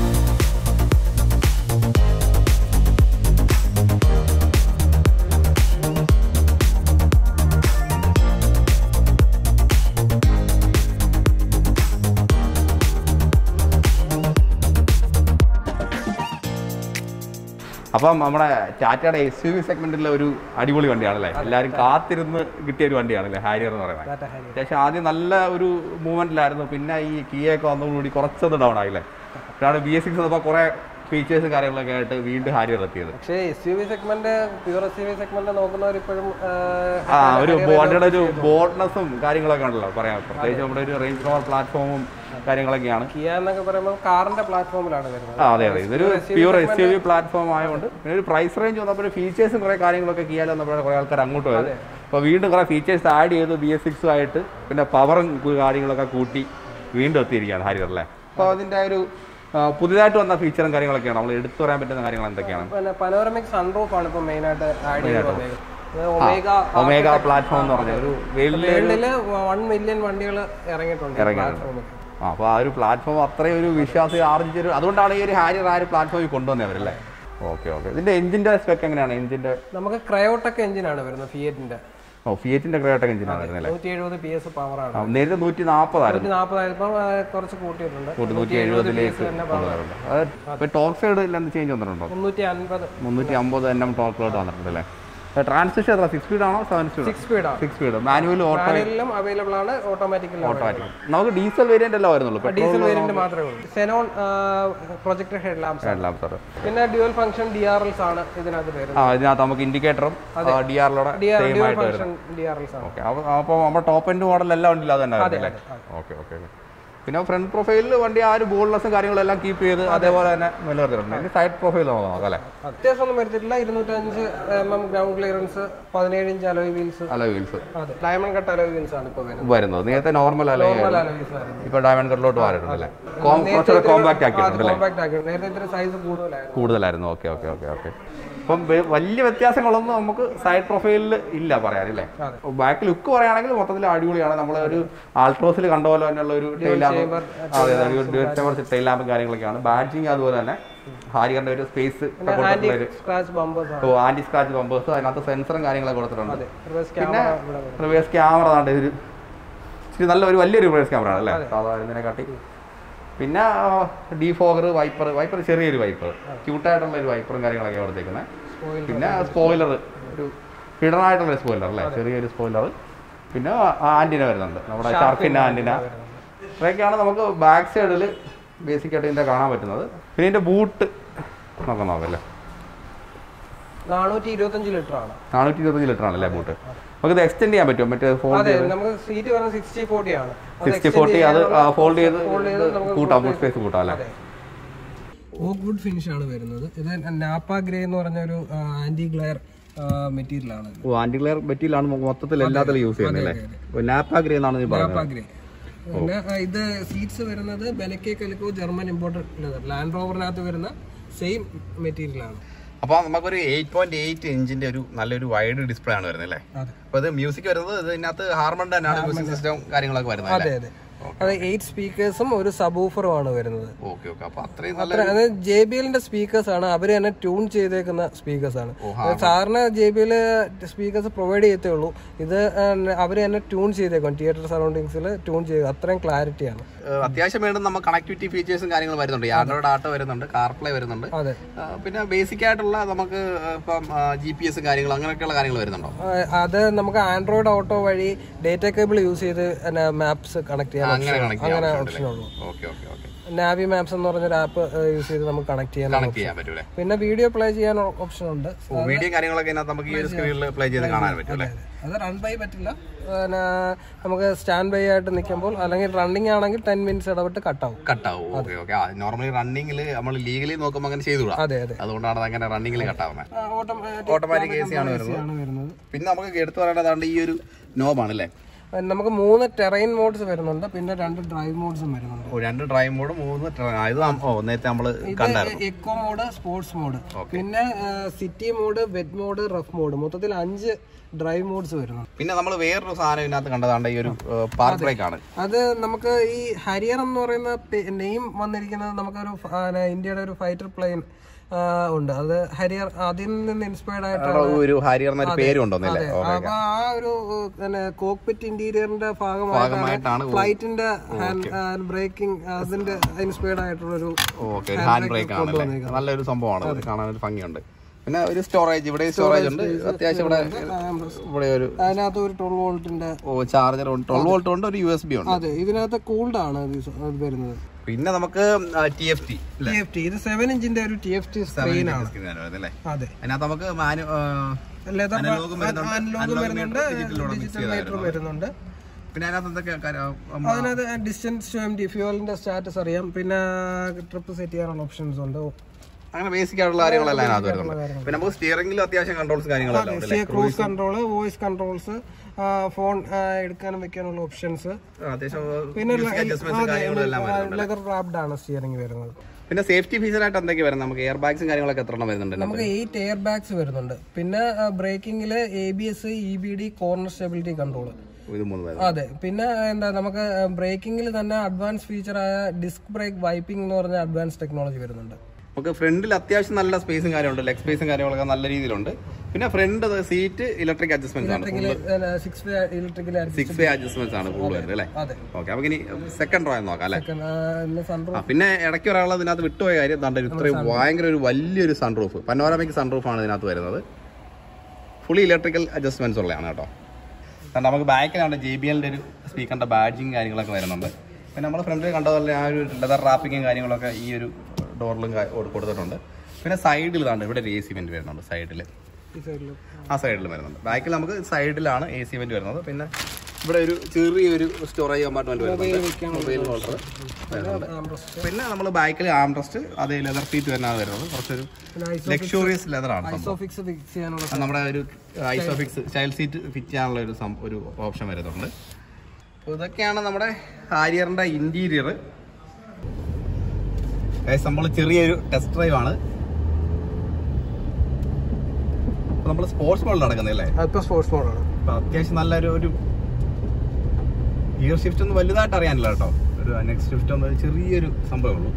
അപ്പം നമ്മുടെ ടാറ്റയുടെ എസ് യു വി സെഗ്മെന്റിലെ ഒരു അടിപൊളി വണ്ടിയാണല്ലേ എല്ലാവരും കാത്തിരുന്ന് കിട്ടിയ ഒരു വണ്ടിയാണല്ലേ ഹാരിയർ എന്ന് പറയുന്നത് ടാറ്റ ഹാരിയർ അത്യാവശ്യം ആദ്യം നല്ല ഒരു മൂവ്മെന്റിലായിരുന്നു പിന്നെ ഈ കിയൊക്കെ വന്നതോടുകൂടി കുറച്ചൊന്ന് ഡൗൺ ആയില്ലേ പിന്നെ ബി എസ് സിക്സ് വന്നപ്പോൾ കുറേ ഫീച്ചേഴ്സും കാര്യങ്ങളൊക്കെ ആയിട്ട് വീണ്ടും ഹാരിയർ എത്തിയത് പക്ഷേ S U V segment pure S U V segment നോക്കുന്നവർ ഇപ്പോഴും ആ ഒരു വണ്ടിയുടെ ഒരു ബോൾഡ്നെസ്സും കാര്യങ്ങളൊക്കെ ഉണ്ടല്ലോ പറയാം പ്രത്യേകിച്ച് നമ്മുടെ ഒരു റേഞ്ച് റോവർ പ്ലാറ്റ്ഫോമും കാര്യങ്ങളൊക്കെയാണ് കിയ എന്നൊക്കെ പറയുമ്പോൾ കാറിന്റെ പ്ലാറ്റ്ഫോമിലാണ് വരുന്നത് ആ അതെ അതെ ഇതൊരു pure S U V platform ആയതുകൊണ്ട് പിന്നെ ഒരു പ്രൈസ് റേഞ്ച് വന്നപ്പോൾ ഫീച്ചേഴ്സും കുറേ കാര്യങ്ങളൊക്കെ കിയാൽ വന്നപ്പോഴാണ് കുറേ ആൾക്കാർ അങ്ങോട്ട് പോയത് അപ്പോൾ വീണ്ടും കുറേ ഫീച്ചേഴ്സ് ആഡ് ചെയ്തു ബി എസ് സിക്സും ആയിട്ട് പിന്നെ പവറും കാര്യങ്ങളൊക്കെ കൂട്ടി വീണ്ടും എത്തിയിരിക്കുകയാണ് ഹാരിയർ അല്ലേ അപ്പോൾ അതിൻ്റെ ഒരു ആ, പുതിയതായിട്ട് വന്ന ഫീച്ചറും കാര്യങ്ങളൊക്കെയാണ് നമ്മൾ എടുത്തു പറയാൻ പറ്റുന്ന കാര്യങ്ങൾ എന്തൊക്കെയാണ് പിന്നെ പനോറമിക് സൺറൂഫ് ആണ് ഇപ്പൊ മെയിൻ ആയിട്ട് ആഡ് ചെയ്ത് വന്നേക്കുന്നത് ഒമേഗ ഒമേഗ പ്ലാറ്റ്ഫോം എന്ന് പറഞ്ഞ ഒരു വലിയ വേൾഡില് വൺ മില്യൺ വണ്ടികൾ ഇറങ്ങിയിട്ടുണ്ട് പ്ലാറ്റ്ഫോമിൽ ആ അപ്പോൾ ആ ഒരു പ്ലാറ്റ്ഫോം അത്രയും ഒരു വിശ്വാസം ആർജിച്ചൊരു അതുകൊണ്ടാണ് ഈ ഒരു ഹാരിയർ ആ ഒരു പ്ലാറ്റ്ഫോമിൽ കൊണ്ടുവന്നവരല്ലേ ഓക്കെ ഓക്കെ ഇതിന്റെ എഞ്ചിന്റെ സ്പെക്ക് എങ്ങനെയാണ് എഞ്ചിന്റെ നമുക്ക് ക്രയോട്ടക് എഞ്ചിനാണ് വരുന്നത് ഫിയറ്റിന്റെ ഓ ഫിയറ്റിന്റെ ക്രയോട്ടക് എഞ്ചിനാണ് വരുന്നത് അല്ലേ നൂറ്റി എഴുപത് പി എസ് പവർ ആണ് ആ, നേരത്തെ നൂറ്റി നാൽപ്പതായിരുന്നു നൂറ്റി നാൽപ്പതായപ്പം കുറച്ച് കൂട്ടിയിട്ടുണ്ട് കൂട്ടി നൂറ്റി എഴുപതിലേക്ക് കൊണ്ടുവരുന്നുണ്ട് അത് ഇപ്പോൾ ടോർക്ക് സൈഡ് എന്ത് ചേഞ്ച് വന്നിട്ടുണ്ടോ മുന്നൂറ്റി അൻപത് മുന്നൂറ്റി അമ്പത് എൻ എം ടോർക്കിലോട്ട് വന്നിട്ടുണ്ട് അല്ലേ ട്രാൻസ്മിഷൻ എത്ര സിക്സ് സ്പീഡ് ആണോ സെവൻ സ്പീഡ് സിക്സ് സ്പീഡാണ് സിക്സ് സ്പീഡ് മാനുവൽ ഓട്ടോ മാനുവലിലും അവൈലബിൾ ആണ് ഓട്ടോമാറ്റിക്കലും ഓട്ടോമാറ്റിക് നമുക്ക് ഡീസൽ വേരിയന്റ് അല്ല വരുന്നുള്ളൂ ഡീസൽ വേരിയന്റ് മാത്രമേ ഉള്ളൂ xenon projector head lamps petrol sir പിന്നെ dual function D R Ls ആണ് ഇതിനകത്ത് വരുന്നത് ആ ഇതിനകത്ത് നമുക്ക് ഇൻഡിക്കേറ്ററും ഡി ആറിലൂടെ ഡി ആർ സെയിം ഡ്യുവൽ ആയിട്ട് വരും ഫംഗ്ഷൻ ഡി ആർ എൽസ് ആണ് ഓക്കെ അപ്പോൾ നമ്മുടെ ടോപ്പ് എൻഡ് മോഡൽ എല്ലാം ഉണ്ടല്ലോ അത് തന്നെ വരുന്നത് അല്ലേ ഓക്കെ ഓക്കെ ഓക്കെ പിന്നെ ഫ്രണ്ട് പ്രൊഫൈലിൽ വണ്ടി ആ ഒരു ബോൾഡ്ലെസ്സും കാര്യങ്ങളെല്ലാം കീപ്പ് ചെയ്ത് അതേപോലെ തന്നെ നിലനിർത്തിയിട്ടുണ്ട് ഇനി സൈഡ് പ്രൊഫൈൽ നോക്കാം അല്ലേ അത്യാവശ്യമൊന്നും വരുത്തിട്ടില്ല ഇരുന്നൂറ്റഞ്ച് എം എം ഗ്രൗണ്ട് ക്ലിയറൻസ് പതിനേഴ് ഇഞ്ച് അലോയ് വീൽസ് അല്ല വീൽസ് അതെ ഡയമണ്ട് കട്ട് അലോയ് വീൽസ് ആണ് ഇപ്പോൾ വരുന്നത് വരുന്നത് നേരത്തെ നോർമൽ അല്ല നോർമൽ അലോയ് വീൽസ് ആയിരുന്നു ഇപ്പൊ ഡയമണ്ട് കട്ടിലോട്ട് മാറിയിട്ടുണ്ടല്ലേ കുറച്ചുകൂടെ കോമ്പാക്ട് ആക്കിയിട്ടുണ്ട് കോമ്പാക്ട് ആക്കി നേരത്തെ ഇത്ര സൈസ് കൂടുതലായിരുന്നു കൂടുതലായിരുന്നു ഓക്കെ ഓക്കെ ഓക്കെ ഓക്കെ അപ്പം വെ- വലിയ വ്യത്യാസങ്ങളൊന്നും നമുക്ക് സൈഡ് പ്രൊഫൈലിൽ ഇല്ല പറയാനല്ലേ അതെ. ബാക്ക് ലുക്ക് പറയുകയാണെങ്കിൽ മൊത്തത്തിൽ അടിപൊളിയാണ് നമ്മൾ ഒരു ആൾട്രോസിൽ കണ്ട പോലെ തന്നെയുള്ള ഒരു ടൈൽ ലാമ്പ് അതെ അതെ ഒരു ടൈൽ ലാമ്പും കാര്യങ്ങളൊക്കെയാണ് ബാഡ്ജിങ് അതുപോലെ തന്നെ ഹാരിയറിന്റെ ഒരു സ്പേസ് ആന്റി സ്ക്രാച്ച് ബമ്പേഴ്സ് ആണ് ഓ ആന്റി സ്ക്രാച്ച് ബമ്പേഴ്സ് അതിനകത്ത് സെൻസറും കാര്യങ്ങളൊക്കെ കൊടുത്തിട്ടുണ്ട് അതെ റിവേഴ്സ് ക്യാമറ ഇവിടെ വരും. റിവേഴ്സ് ക്യാമറ താണ്ട് ഒരു ഇച്ചിരി നല്ല ഒരു വലിയൊരു റിവേഴ്സ് ക്യാമറ ആണ് അല്ലേ സാധാരണ ഇതിനെ കാട്ടി പിന്നെ ഡി ഫോഗർ വൈപ്പർ വൈപ്പർ ചെറിയൊരു വൈപ്പർ ക്യൂട്ടായിട്ടുള്ള ഒരു വൈപ്പറും കാര്യങ്ങളൊക്കെ കൊടുത്തേക്കുന്നത് Spoiler. പിന്നെ സ്പോയിലർ ഒരു ഹിഡനായിട്ടുള്ള സ്പോയിലർ അല്ലേ ചെറിയൊരു സ്പോയിലർ പിന്നെ ആൻറ്റിന വരുന്നുണ്ട് നമ്മുടെ ഷാർക്കിൻ്റെ ആൻറ്റിന ഇത്രയൊക്കെയാണ് നമുക്ക് ബാക്ക് സൈഡിൽ ബേസിക് ആയിട്ട് ഇതിൻ്റെ കാണാൻ പറ്റുന്നത് പിന്നെ ഇതിൻ്റെ ബൂട്ട് നോക്കാം നോക്കല്ലേ നാനൂറ്റി ഇരുപത്തഞ്ച് ലിറ്റർ ആണ് നാനൂറ്റി ഇരുപത്തഞ്ച് ലിറ്റർ ആണല്ലേ ബൂട്ട് നമുക്ക് ഇത് എക്സ്റ്റെൻഡ് ചെയ്യാൻ പറ്റുമോ മറ്റേ ഫോൾഡ് അതെ നമുക്ക് സീറ്റ് വരുന്നത് സിക്സ്റ്റി ഫോർട്ടി ആണ് അത് സിക്സ്റ്റി extend ഫോർട്ടി അത് ചെയ്യാനുള്ള- ഫോൾഡ് ചെയ്ത് fold ചെയ്ത് നമുക്ക് കൂട്ടാം ബൂട്ട് സ്പേസ് കൂട്ടാം അല്ലേ അതെ ഓക്ക് വുഡ് ഫിനിഷ് ആണ് വരുന്നത് ഇത് നാപ്പ ഗ്രേ എന്ന് പറഞ്ഞ ഒരു ആന്റി ഗ്ലെയർ മെറ്റീരിയൽ ആണ് ഓ ആന്റി ക്ലിയർ മെറ്റീരിയലാണ് മൊത്തത്തിൽ എല്ലാത്തിലും യൂസ് ചെയ്യുന്നത് അല്ലേ നാപ്പാഗ്രി എന്നാണ് നീ പറഞ്ഞത് നാപ്പ ഗ്രേ പിന്നെ ആ, ഇത് സീറ്റ്സ് വരുന്നത് Benecke Kaliko German imported leather Land റോവറിനകത്ത് വരുന്ന സെയിം മെറ്റീരിയൽ ആണ് അപ്പോൾ നമുക്കൊരു എയ്റ്റ് പോയിന്റ് എയ്റ്റ് ഇഞ്ചിന്റെ ഒരു നല്ലൊരു വൈഡ് ഡിസ്പ്ലേ ആണ് വരുന്നത് അല്ലേ അതെ അപ്പോൾ ഇത് മ്യൂസിക് വരുന്നത് ഇതിനകത്ത് ഹാർമണിന്റെ തന്നെയാണ് മ്യൂസിക് സിസ്റ്റം കാര്യങ്ങളൊക്കെ വരുന്നത് അതെ അതെ അത് എയ്റ്റ് സ്പീക്കേഴ്സും ഒരു സബൂഫറും ആണ് വരുന്നത് ഓക്കെ ഓക്കെ അപ്പോൾ അത്രയും നല്ല അത്ര അത് ജെ ബി എല്ലിന്റെ സ്പീക്കേഴ്സ് ആണ് അവർ തന്നെ ട്യൂൺ ചെയ്തേക്കുന്ന സ്പീക്കേഴ്സ് ആണ് സാറിന് J B L speakers provide ചെയ്യത്തേ ഉള്ളൂ ഇത് അവർ തന്നെ ട്യൂൺ ചെയ്തേക്കും തിയേറ്റർ സറൗണ്ടിങ്സിൽ ട്യൂൺ ചെയ്ത് അത്രയും ക്ലാരിറ്റിയാണ് ഏഹ്, അത്യാവശ്യം വേണ്ട നമുക്ക് കണക്ടിവിറ്റി ഫീച്ചേഴ്സും കാര്യങ്ങളും വരുന്നുണ്ട് ആൻഡ്രോയിഡ് ആട്ടോ വരുന്നുണ്ട് കാർപ്ലേ വരുന്നുണ്ട് അതെ ആ, പിന്നെ ബേസിക് ആയിട്ടുള്ള നമുക്ക് ഇപ്പം ജി പി എസ് കാര്യങ്ങൾ അങ്ങനെയൊക്കെയുള്ള കാര്യങ്ങൾ വരുന്നുണ്ടോ ആ, അത് നമുക്ക് ആൻഡ്രോയിഡ് ഓട്ടോ വഴി ഡേറ്റ കേബിൾ യൂസ് ചെയ്ത് മാപ്സ് കണക്ട് ചെയ്യാൻ അങ്ങനെ കണക്ട് അങ്ങനെ ചെയ്യാൻ ഓപ്ഷൻ ഉള്ളൂ okay okay okay Navi maps എന്ന് പറഞ്ഞൊരു ആപ്പ് യൂസ് ചെയ്ത് നമുക്ക് കണക്ട് ചെയ്യാൻ കണക്ട് ചെയ്യാൻ പറ്റൂലേ പിന്നെ വീഡിയോ പ്ലേ ചെയ്യാൻ ഓപ്ഷൻ ഉണ്ട് വീഡിയോ കാര്യങ്ങളൊക്കെ ഇതിനകത്ത് നമുക്ക് ഈ ഒരു സ്ക്രീനിൽ പ്ലേ ചെയ്ത് കാണാൻ പറ്റും അല്ലേ അത് റൺ ബൈ പറ്റില്ല പിന്നെ നമുക്ക് സ്റ്റാൻഡ് ബൈ ആയിട്ട് നിൽക്കുമ്പോൾ അല്ലെങ്കിൽ റണ്ണിങ് ആണെങ്കിൽ ടെൻ മിനിറ്റ്സ് ഇടവിട്ട് കട്ടാവും കട്ടാവും ഓക്കെ ഓക്കെ നോർമലി റണ്ണിങ്ങിൽ നമ്മൾ ലീഗലി നോക്കുമ്പോൾ അങ്ങനെ ചെയ്തുകൂടാ അതെ അതെ അതുകൊണ്ടാണ് അത് അങ്ങനെ റണ്ണിങ്ങിൽ കട്ടാവുന്നത് ഓട്ടോമാറ്റിക് ഓട്ടോമാറ്റിക് എ സി ആണ് വരുന്നത് ആണ് വരുന്നത് പിന്നെ നമുക്ക് എടുത്തു പറയേണ്ടതാണ് ഈ ഒരു നോബാണ് അല്ലേ പിന്നെ നമുക്ക് മൂന്ന് ടെറൈൻ മോഡ്സ് വരുന്നുണ്ട് പിന്നെ രണ്ട് ഡ്രൈവ് മോഡ്സും വരുന്നുണ്ട് ഓ, രണ്ട് ഡ്രൈവ് മോഡ് മൂന്ന് tra- ആ, ഇത് നം- ഓ നേരത്തെ നമ്മൾ കണ്ടായിരുന്നു എക്കോ മോഡ് സ്പോർട്സ് മോഡ് പിന്നെ city mode wet mode rough mode മൊത്തത്തിൽ അഞ്ച് ഡ്രൈവ് മോഡ്സ് വരുന്നുണ്ട് പിന്നെ നമ്മൾ വേറൊരു സാധനം ഇതിനകത്ത് കണ്ടതാണ് ഈ ഒരു പാർക്ക് ബ്രേക്ക് ആണ് അത് നമുക്ക് ഈ ഹരിയർ എന്ന് പറയുന്ന നെയിം വന്നിരിക്കുന്നത് നമുക്കൊരു ഫ- ആ, ഇന്ത്യയുടെ ഒരു ഫൈറ്റർ പ്ലെയിൻ ഉണ്ട് അത് ഹരിയർ അതിൽ നിന്ന് ഇൻസ്പയർഡ് ആയിട്ടാണ് ഒരു ഹാരിയർ എന്നൊരു പേരുണ്ടോന്നില്ലേ അതെ അപ്പൊ ആ ഒരു കോക്പിറ്റ് ഇന്റീരിയറിന്റെ ഭാഗമായിട്ടാണ് ഭാഗമായിട്ടാണ് ഫ്ലൈറ്റിന്റെ ഹാൻഡ് ബ്രേക്കിംഗ് അതിന്റെ ഇൻസ്പയർഡ് ആയിട്ടുള്ള ഒരു ഓക്കെ ഒരു ഹാൻഡ് ബ്രേക്ക് ആണല്ലേ നല്ലൊരു സംഭവമാണ് അത് കാണാൻ ഒരു ഭംഗിയുണ്ട് പിന്നെ ഒരു സ്റ്റോറേജ് ഇവിടെ സ്റ്റോറേജ് ഉണ്ട് അത്യാവശ്യം ഇവിടെ ഇവിടെ ഒരു അതിനകത്ത് ഒരു ട്വൽവ് വോൾട്ടിന്റെ ഓ ചാർജർ ഉണ്ട് ട്വൽവ് വോൾട്ട് ഉണ്ട് ഒരു യു എസ് ബി ഉണ്ട് അതെ ഇതിനകത്ത് കൂൾഡ് ആണ് ഇത് ഇത് വരുന്നത് പിന്നെ നമുക്ക് T F T T F T ഇത് സെവൻ ഇഞ്ചിന്റെ ഒരു ടി എഫ് ടി സ്ക്രീൻ ആണ് അല്ലേ അതെ അതിനകത്ത് നമുക്ക് മാനു ലെതർ Analog വരുന്നുണ്ട്. അനലോഗ് Analog വരുന്നുണ്ട് meter, digital കൂടെ mix ഡിജിറ്റൽ ചെയ്താ മീറ്റർ വരുന്നുണ്ട് പിന്നെ അതിനകത്ത് എന്തൊക്കെ കാര്യം- ഉം, അതിനകത്ത് ഡിസ്റ്റൻസ് ടു എം ഡി ഫ്യൂവലിന്റെ സ്റ്റാറ്റസ് അറിയാം പിന്നെ ട്രിപ്പ് സെറ്റ് ചെയ്യാനുള്ള ഓപ്ഷൻസ് ഉണ്ട് അങ്ങനെ ബേസിക് ആയിട്ടുള്ള കാര്യങ്ങളെല്ലാം അതിനകത്ത് വരുന്നുണ്ട് പിന്നെ നമുക്ക് സ്റ്റിയറിംഗിലും അത്യാവശ്യം കൺട്രോൾസ് കാര്യങ്ങളെല്ലാം ഉണ്ട് അല്ലേ cruise control voice controls phone എടുക്കാനും വെക്കാനുള്ള ഓപ്ഷൻസ് അത്യാവശ്യം പിന്നെ music adjustments കാര്യങ്ങളും എല്ലാം വരുന്നുണ്ട് ലെതർ റാപ്ഡ് ആണ് സ്റ്റിയറിംഗ് വരുന്നത് പിന്നെ സേഫ്റ്റി ഫീച്ചറായിട്ട് എന്തൊക്കെ വരുന്നത് നമുക്ക് എയർ ബാഗ്സും കാര്യങ്ങളൊക്കെ എത്ര എണ്ണം വരുന്നുണ്ട് ഇതിനകത്ത്? നമുക്ക് എയ്റ്റ് എയർ ബാഗ്സ് വരുന്നുണ്ട് പിന്നെ ബ്രേക്കിംഗിൽ A B S E B D corner stability control ഇത് മൂന്ന് വരുന്നത് അതെ പിന്നെ എന്താ നമുക്ക് ബ്രേക്കിംഗിൽ തന്നെ അഡ്വാൻസ് ഫീച്ചറായ ഡിസ്ക് ബ്രേക്ക് വൈപ്പിംഗ് എന്ന് പറഞ്ഞ അഡ്വാൻസ് ടെക്നോളജി വരുന്നുണ്ട് നമുക്ക് ഫ്രണ്ടിൽ അത്യാവശ്യം നല്ല സ്പേസും കാര്യമുണ്ട് ലെഗ് സ്പേസും കാര്യങ്ങളൊക്കെ നല്ല രീതിയിലുണ്ട് പിന്നെ ഫ്രണ്ട് സീറ്റ് ഇലക്ട്രിക് അഡ്ജസ്റ്റ്മെന്റ്സ് ആണ് six way electrical six way adjustments ആണ് കൂടുതൽ വരുന്നത് അല്ലേ അതെ ഓക്കെ നമുക്ക് ഇനി സെക്കൻഡ് റോ നോക്കാം അല്ലേ സൺറൂഫ് ആ പിന്നെ ഇടയ്ക്ക് ഒരാളത് ഇതിനകത്ത് വിട്ടുപോയ കാര്യം എന്താണ്ട് ഇത്രയും ഭയങ്കര ഒരു വലിയൊരു സൺറൂഫ് പനോരമിക് സൺറൂഫ് ആണ് ഇതിനകത്ത് വരുന്നത് ഫുള്ളി ഇലക്ട്രിക്കൽ അഡ്ജസ്റ്റ്മെന്റ്സ് ഉള്ളതാണ് കേട്ടോ കാരണം നമുക്ക് ബാക്കിലാണ് ജെ ബി എല്ലിൻ്റെ ഒരു സ്പീക്കറിൻ്റെ ബാഡ്ജിങ് കാര്യങ്ങളൊക്കെ വരുന്നുണ്ട് പിന്നെ നമ്മൾ ഫ്രണ്ടിൽ കണ്ടതുപോലെ ആ ഒരു ലെതർ റാപ്പിങ്ങും കാര്യങ്ങളൊക്കെ ഈ ഒരു ഡോറിലും കൊടുത്തിട്ടുണ്ട് പിന്നെ സൈഡിൽ ഇതാണ്ട് ഇവിടെ ഒരു എ സി വെന്റ് വരുന്നുണ്ട് സൈഡിൽ ഈ സൈഡിൽ ആ സൈഡിൽ വരുന്നുണ്ട് ബാക്കിൽ നമുക്ക് സൈഡിലാണ് എ സി വെന്റ് വരുന്നത് പിന്നെ ഇവിടെ ഒരു ചെറിയൊരു സ്റ്റോറേജ് കമ്പാർട്ട്മെന്റ് വരുന്നുണ്ട് വെക്കാൻ മൊബൈൽ ഹോൾഡർ പിന്നെ നമ്മൾ ബാക്കിൽ ആംറസ്റ്റ് അതേ ലെതർ സീറ്റ് തന്നെയാണ് വരുന്നത് കുറച്ചൊരു ലക്ഷൂറിയസ് ലെതറാണ് സംഭവം ഐസോഫിക്സ് ഫിക്സ് ചെയ്യാനുള്ള അത് നമ്മുടെ ഒരു ഐസോഫിക്സ് ചൈൽഡ് സീറ്റ് ഫിറ്റ് ചെയ്യാനുള്ള ഒരു സം- ഒരു ഓപ്ഷൻ വരുന്നുണ്ട് അപ്പോൾ ഇതൊക്കെയാണ് നമ്മുടെ ഹാരിയറിന്റെ ഇന്റീരിയർ നമ്മൾ ചെറിയൊരു ടെസ്റ്റ് ഡ്രൈവ് ആണ് നമ്മൾ സ്പോർട്സ് മോഡിൽ നടക്കുന്നില്ലേ ഇപ്പൊ സ്പോർട്സ് മോഡാണ് അപ്പൊ അത്യാവശ്യം നല്ലൊരു ഒരു ഗിയർ ഷിഫ്റ്റ് ഒന്നും വലുതായിട്ട് അറിയാനില്ല കേട്ടോ ഒരു നെക്സ്റ്റ് ഷിഫ്റ്റ് ഒന്ന് ചെറിയൊരു സംഭവമേ ഉള്ളൂ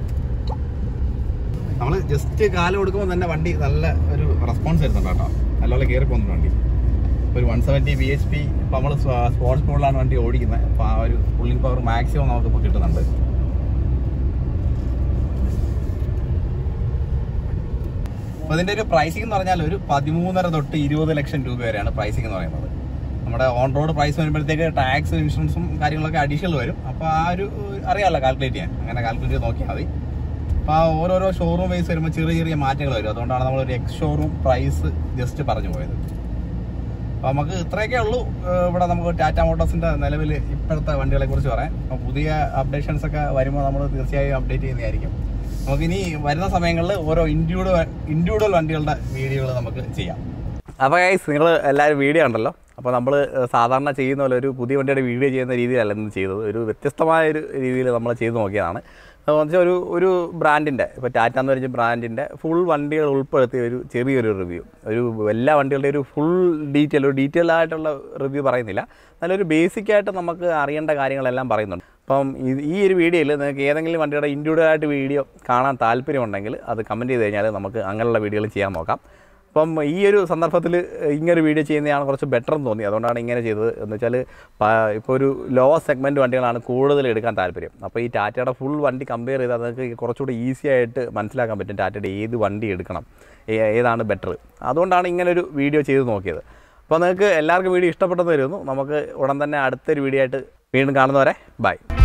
നമ്മൾ ജസ്റ്റ് കാല് കൊടുക്കുമ്പോൾ തന്നെ വണ്ടി നല്ല ഒരു റെസ്പോൺസ് വരുന്നുണ്ട് കേട്ടോ നല്ലപോലെ കയറി പോകുന്നുണ്ട് വണ്ടി ഒരു one seventy B H P ഇപ്പോൾ നമ്മൾ സ്പോർട്സ് മോഡിലാണ് വണ്ടി ഓടിക്കുന്നത് അപ്പോൾ ആ ഒരു പുള്ളിംഗ് പവർ മാക്സിമം നമുക്കിപ്പോൾ കിട്ടുന്നുണ്ട് അപ്പോൾ ഇതിൻ്റെ ഒരു പ്രൈസിംഗ് എന്ന് പറഞ്ഞാൽ ഒരു പതിമൂന്നര തൊട്ട് ഇരുപത് ലക്ഷം രൂപ വരെയാണ് പ്രൈസിംഗ് എന്ന് പറയുന്നത് നമ്മുടെ ഓൺ റോഡ് പ്രൈസ് വരുമ്പോഴത്തേക്ക് ടാക്സ് ഇൻഷുറൻസും കാര്യങ്ങളൊക്കെ അഡീഷണൽ വരും അപ്പോൾ ആ ഒരു അറിയാമല്ലോ കാൽക്കുലേറ്റ് ചെയ്യാൻ അങ്ങനെ കാൽക്കുലേറ്റ് ചെയ്ത് നോക്കിയാൽ മതി അപ്പോൾ ആ ഓരോരോ ഷോറൂം വൈസ് വരുമ്പോൾ ചെറിയ ചെറിയ മാറ്റങ്ങൾ വരും അതുകൊണ്ടാണ് നമ്മൾ ഒരു എക്സ് ഷോറൂം പ്രൈസ് ജസ്റ്റ് പറഞ്ഞു പോയത് അപ്പോൾ നമുക്ക് ഇത്രയൊക്കെ ഉള്ളൂ ഏഹ് ഇവിടെ നമുക്ക് ടാറ്റ മോട്ടോഴ്സിൻ്റെ നിലവിൽ ഇപ്പോഴത്തെ വണ്ടികളെ കുറിച്ച് പറയാൻ അപ്പോൾ പുതിയ അപ്ഡേഷൻസ് ഒക്കെ വരുമ്പോൾ നമ്മൾ തീർച്ചയായും അപ്ഡേറ്റ് ചെയ്യുന്നതായിരിക്കും നമുക്കിനി വരുന്ന സമയങ്ങളിൽ ഓരോ ഇൻഡിവിജ്വൽ ഇൻഡിവിജ്വൽ വണ്ടികളുടെ വീഡിയോകൾ നമുക്ക് ചെയ്യാം അപ്പോൾ ഗൈസ് നിങ്ങൾ എല്ലാവരും വീഡിയോ ഉണ്ടല്ലോ അപ്പോൾ നമ്മൾ സാധാരണ ചെയ്യുന്ന പോലെ ഒരു പുതിയ വണ്ടിയുടെ വീഡിയോ ചെയ്യുന്ന രീതിയിലല്ല ഇന്ന് ചെയ്തത് ഒരു വ്യത്യസ്തമായ ഒരു രീതിയിൽ നമ്മൾ ചെയ്ത് നോക്കിയതാണ് എന്ന് വെച്ചാൽ ഒരു ഒരു ബ്രാൻഡിൻ്റെ ഇപ്പോൾ ടാറ്റ എന്ന് പറഞ്ഞ ബ്രാൻഡിൻ്റെ ഫുൾ വണ്ടികൾ ഉൾപ്പെടുത്തിയ ഒരു ചെറിയൊരു റിവ്യൂ ഒരു എല്ലാ വണ്ടികളുടെയും ഒരു ഫുൾ ഡീറ്റെയിൽ ഒരു ഡീറ്റെയിൽ ആയിട്ടുള്ള റിവ്യൂ പറയുന്നില്ല നല്ലൊരു ബേസിക് ആയിട്ട് നമുക്ക് അറിയേണ്ട കാര്യങ്ങളെല്ലാം പറയുന്നുണ്ട് അപ്പം ഇത് ഈ ഒരു വീഡിയോയിൽ നിങ്ങൾക്ക് ഏതെങ്കിലും വണ്ടിയുടെ ഇൻഡിവിജ്വൽ ആയിട്ട് വീഡിയോ കാണാൻ താല്പര്യമുണ്ടെങ്കിൽ അത് കമൻറ്റ് ചെയ്ത് കഴിഞ്ഞാൽ നമുക്ക് അങ്ങനെയുള്ള വീഡിയോകൾ ചെയ്യാൻ നോക്കാം അപ്പം ഈ ഒരു സന്ദർഭത്തിൽ ഇങ്ങനെ ഒരു വീഡിയോ ചെയ്യുന്നതാണ് കുറച്ച് ബെറ്റർ എന്ന് തോന്നി അതുകൊണ്ടാണ് ഇങ്ങനെ ചെയ്തത് എന്ന് വെച്ചാൽ ഇപ്പോൾ ഒരു ലോ സെഗ്മെൻറ്റ് വണ്ടികളാണ് കൂടുതൽ എടുക്കാൻ താല്പര്യം അപ്പോൾ ഈ ടാറ്റയുടെ ഫുൾ വണ്ടി കമ്പയർ ചെയ്താൽ നിങ്ങൾക്ക് കുറച്ചുകൂടി ഈസി ആയിട്ട് മനസ്സിലാക്കാൻ പറ്റും ടാറ്റയുടെ ഏത് വണ്ടി എടുക്കണം ഏ- ഏതാണ് ബെറ്റർ അതുകൊണ്ടാണ് ഇങ്ങനെ ഒരു വീഡിയോ ചെയ്ത് നോക്കിയത് അപ്പോൾ നിങ്ങൾക്ക് എല്ലാവർക്കും വീഡിയോ ഇഷ്ടപ്പെട്ടെന്ന് വരുന്നു നമുക്ക് ഉടൻ തന്നെ അടുത്തൊരു വീഡിയോ ആയിട്ട് വീണ്ടും കാണുന്നവരെ ബൈ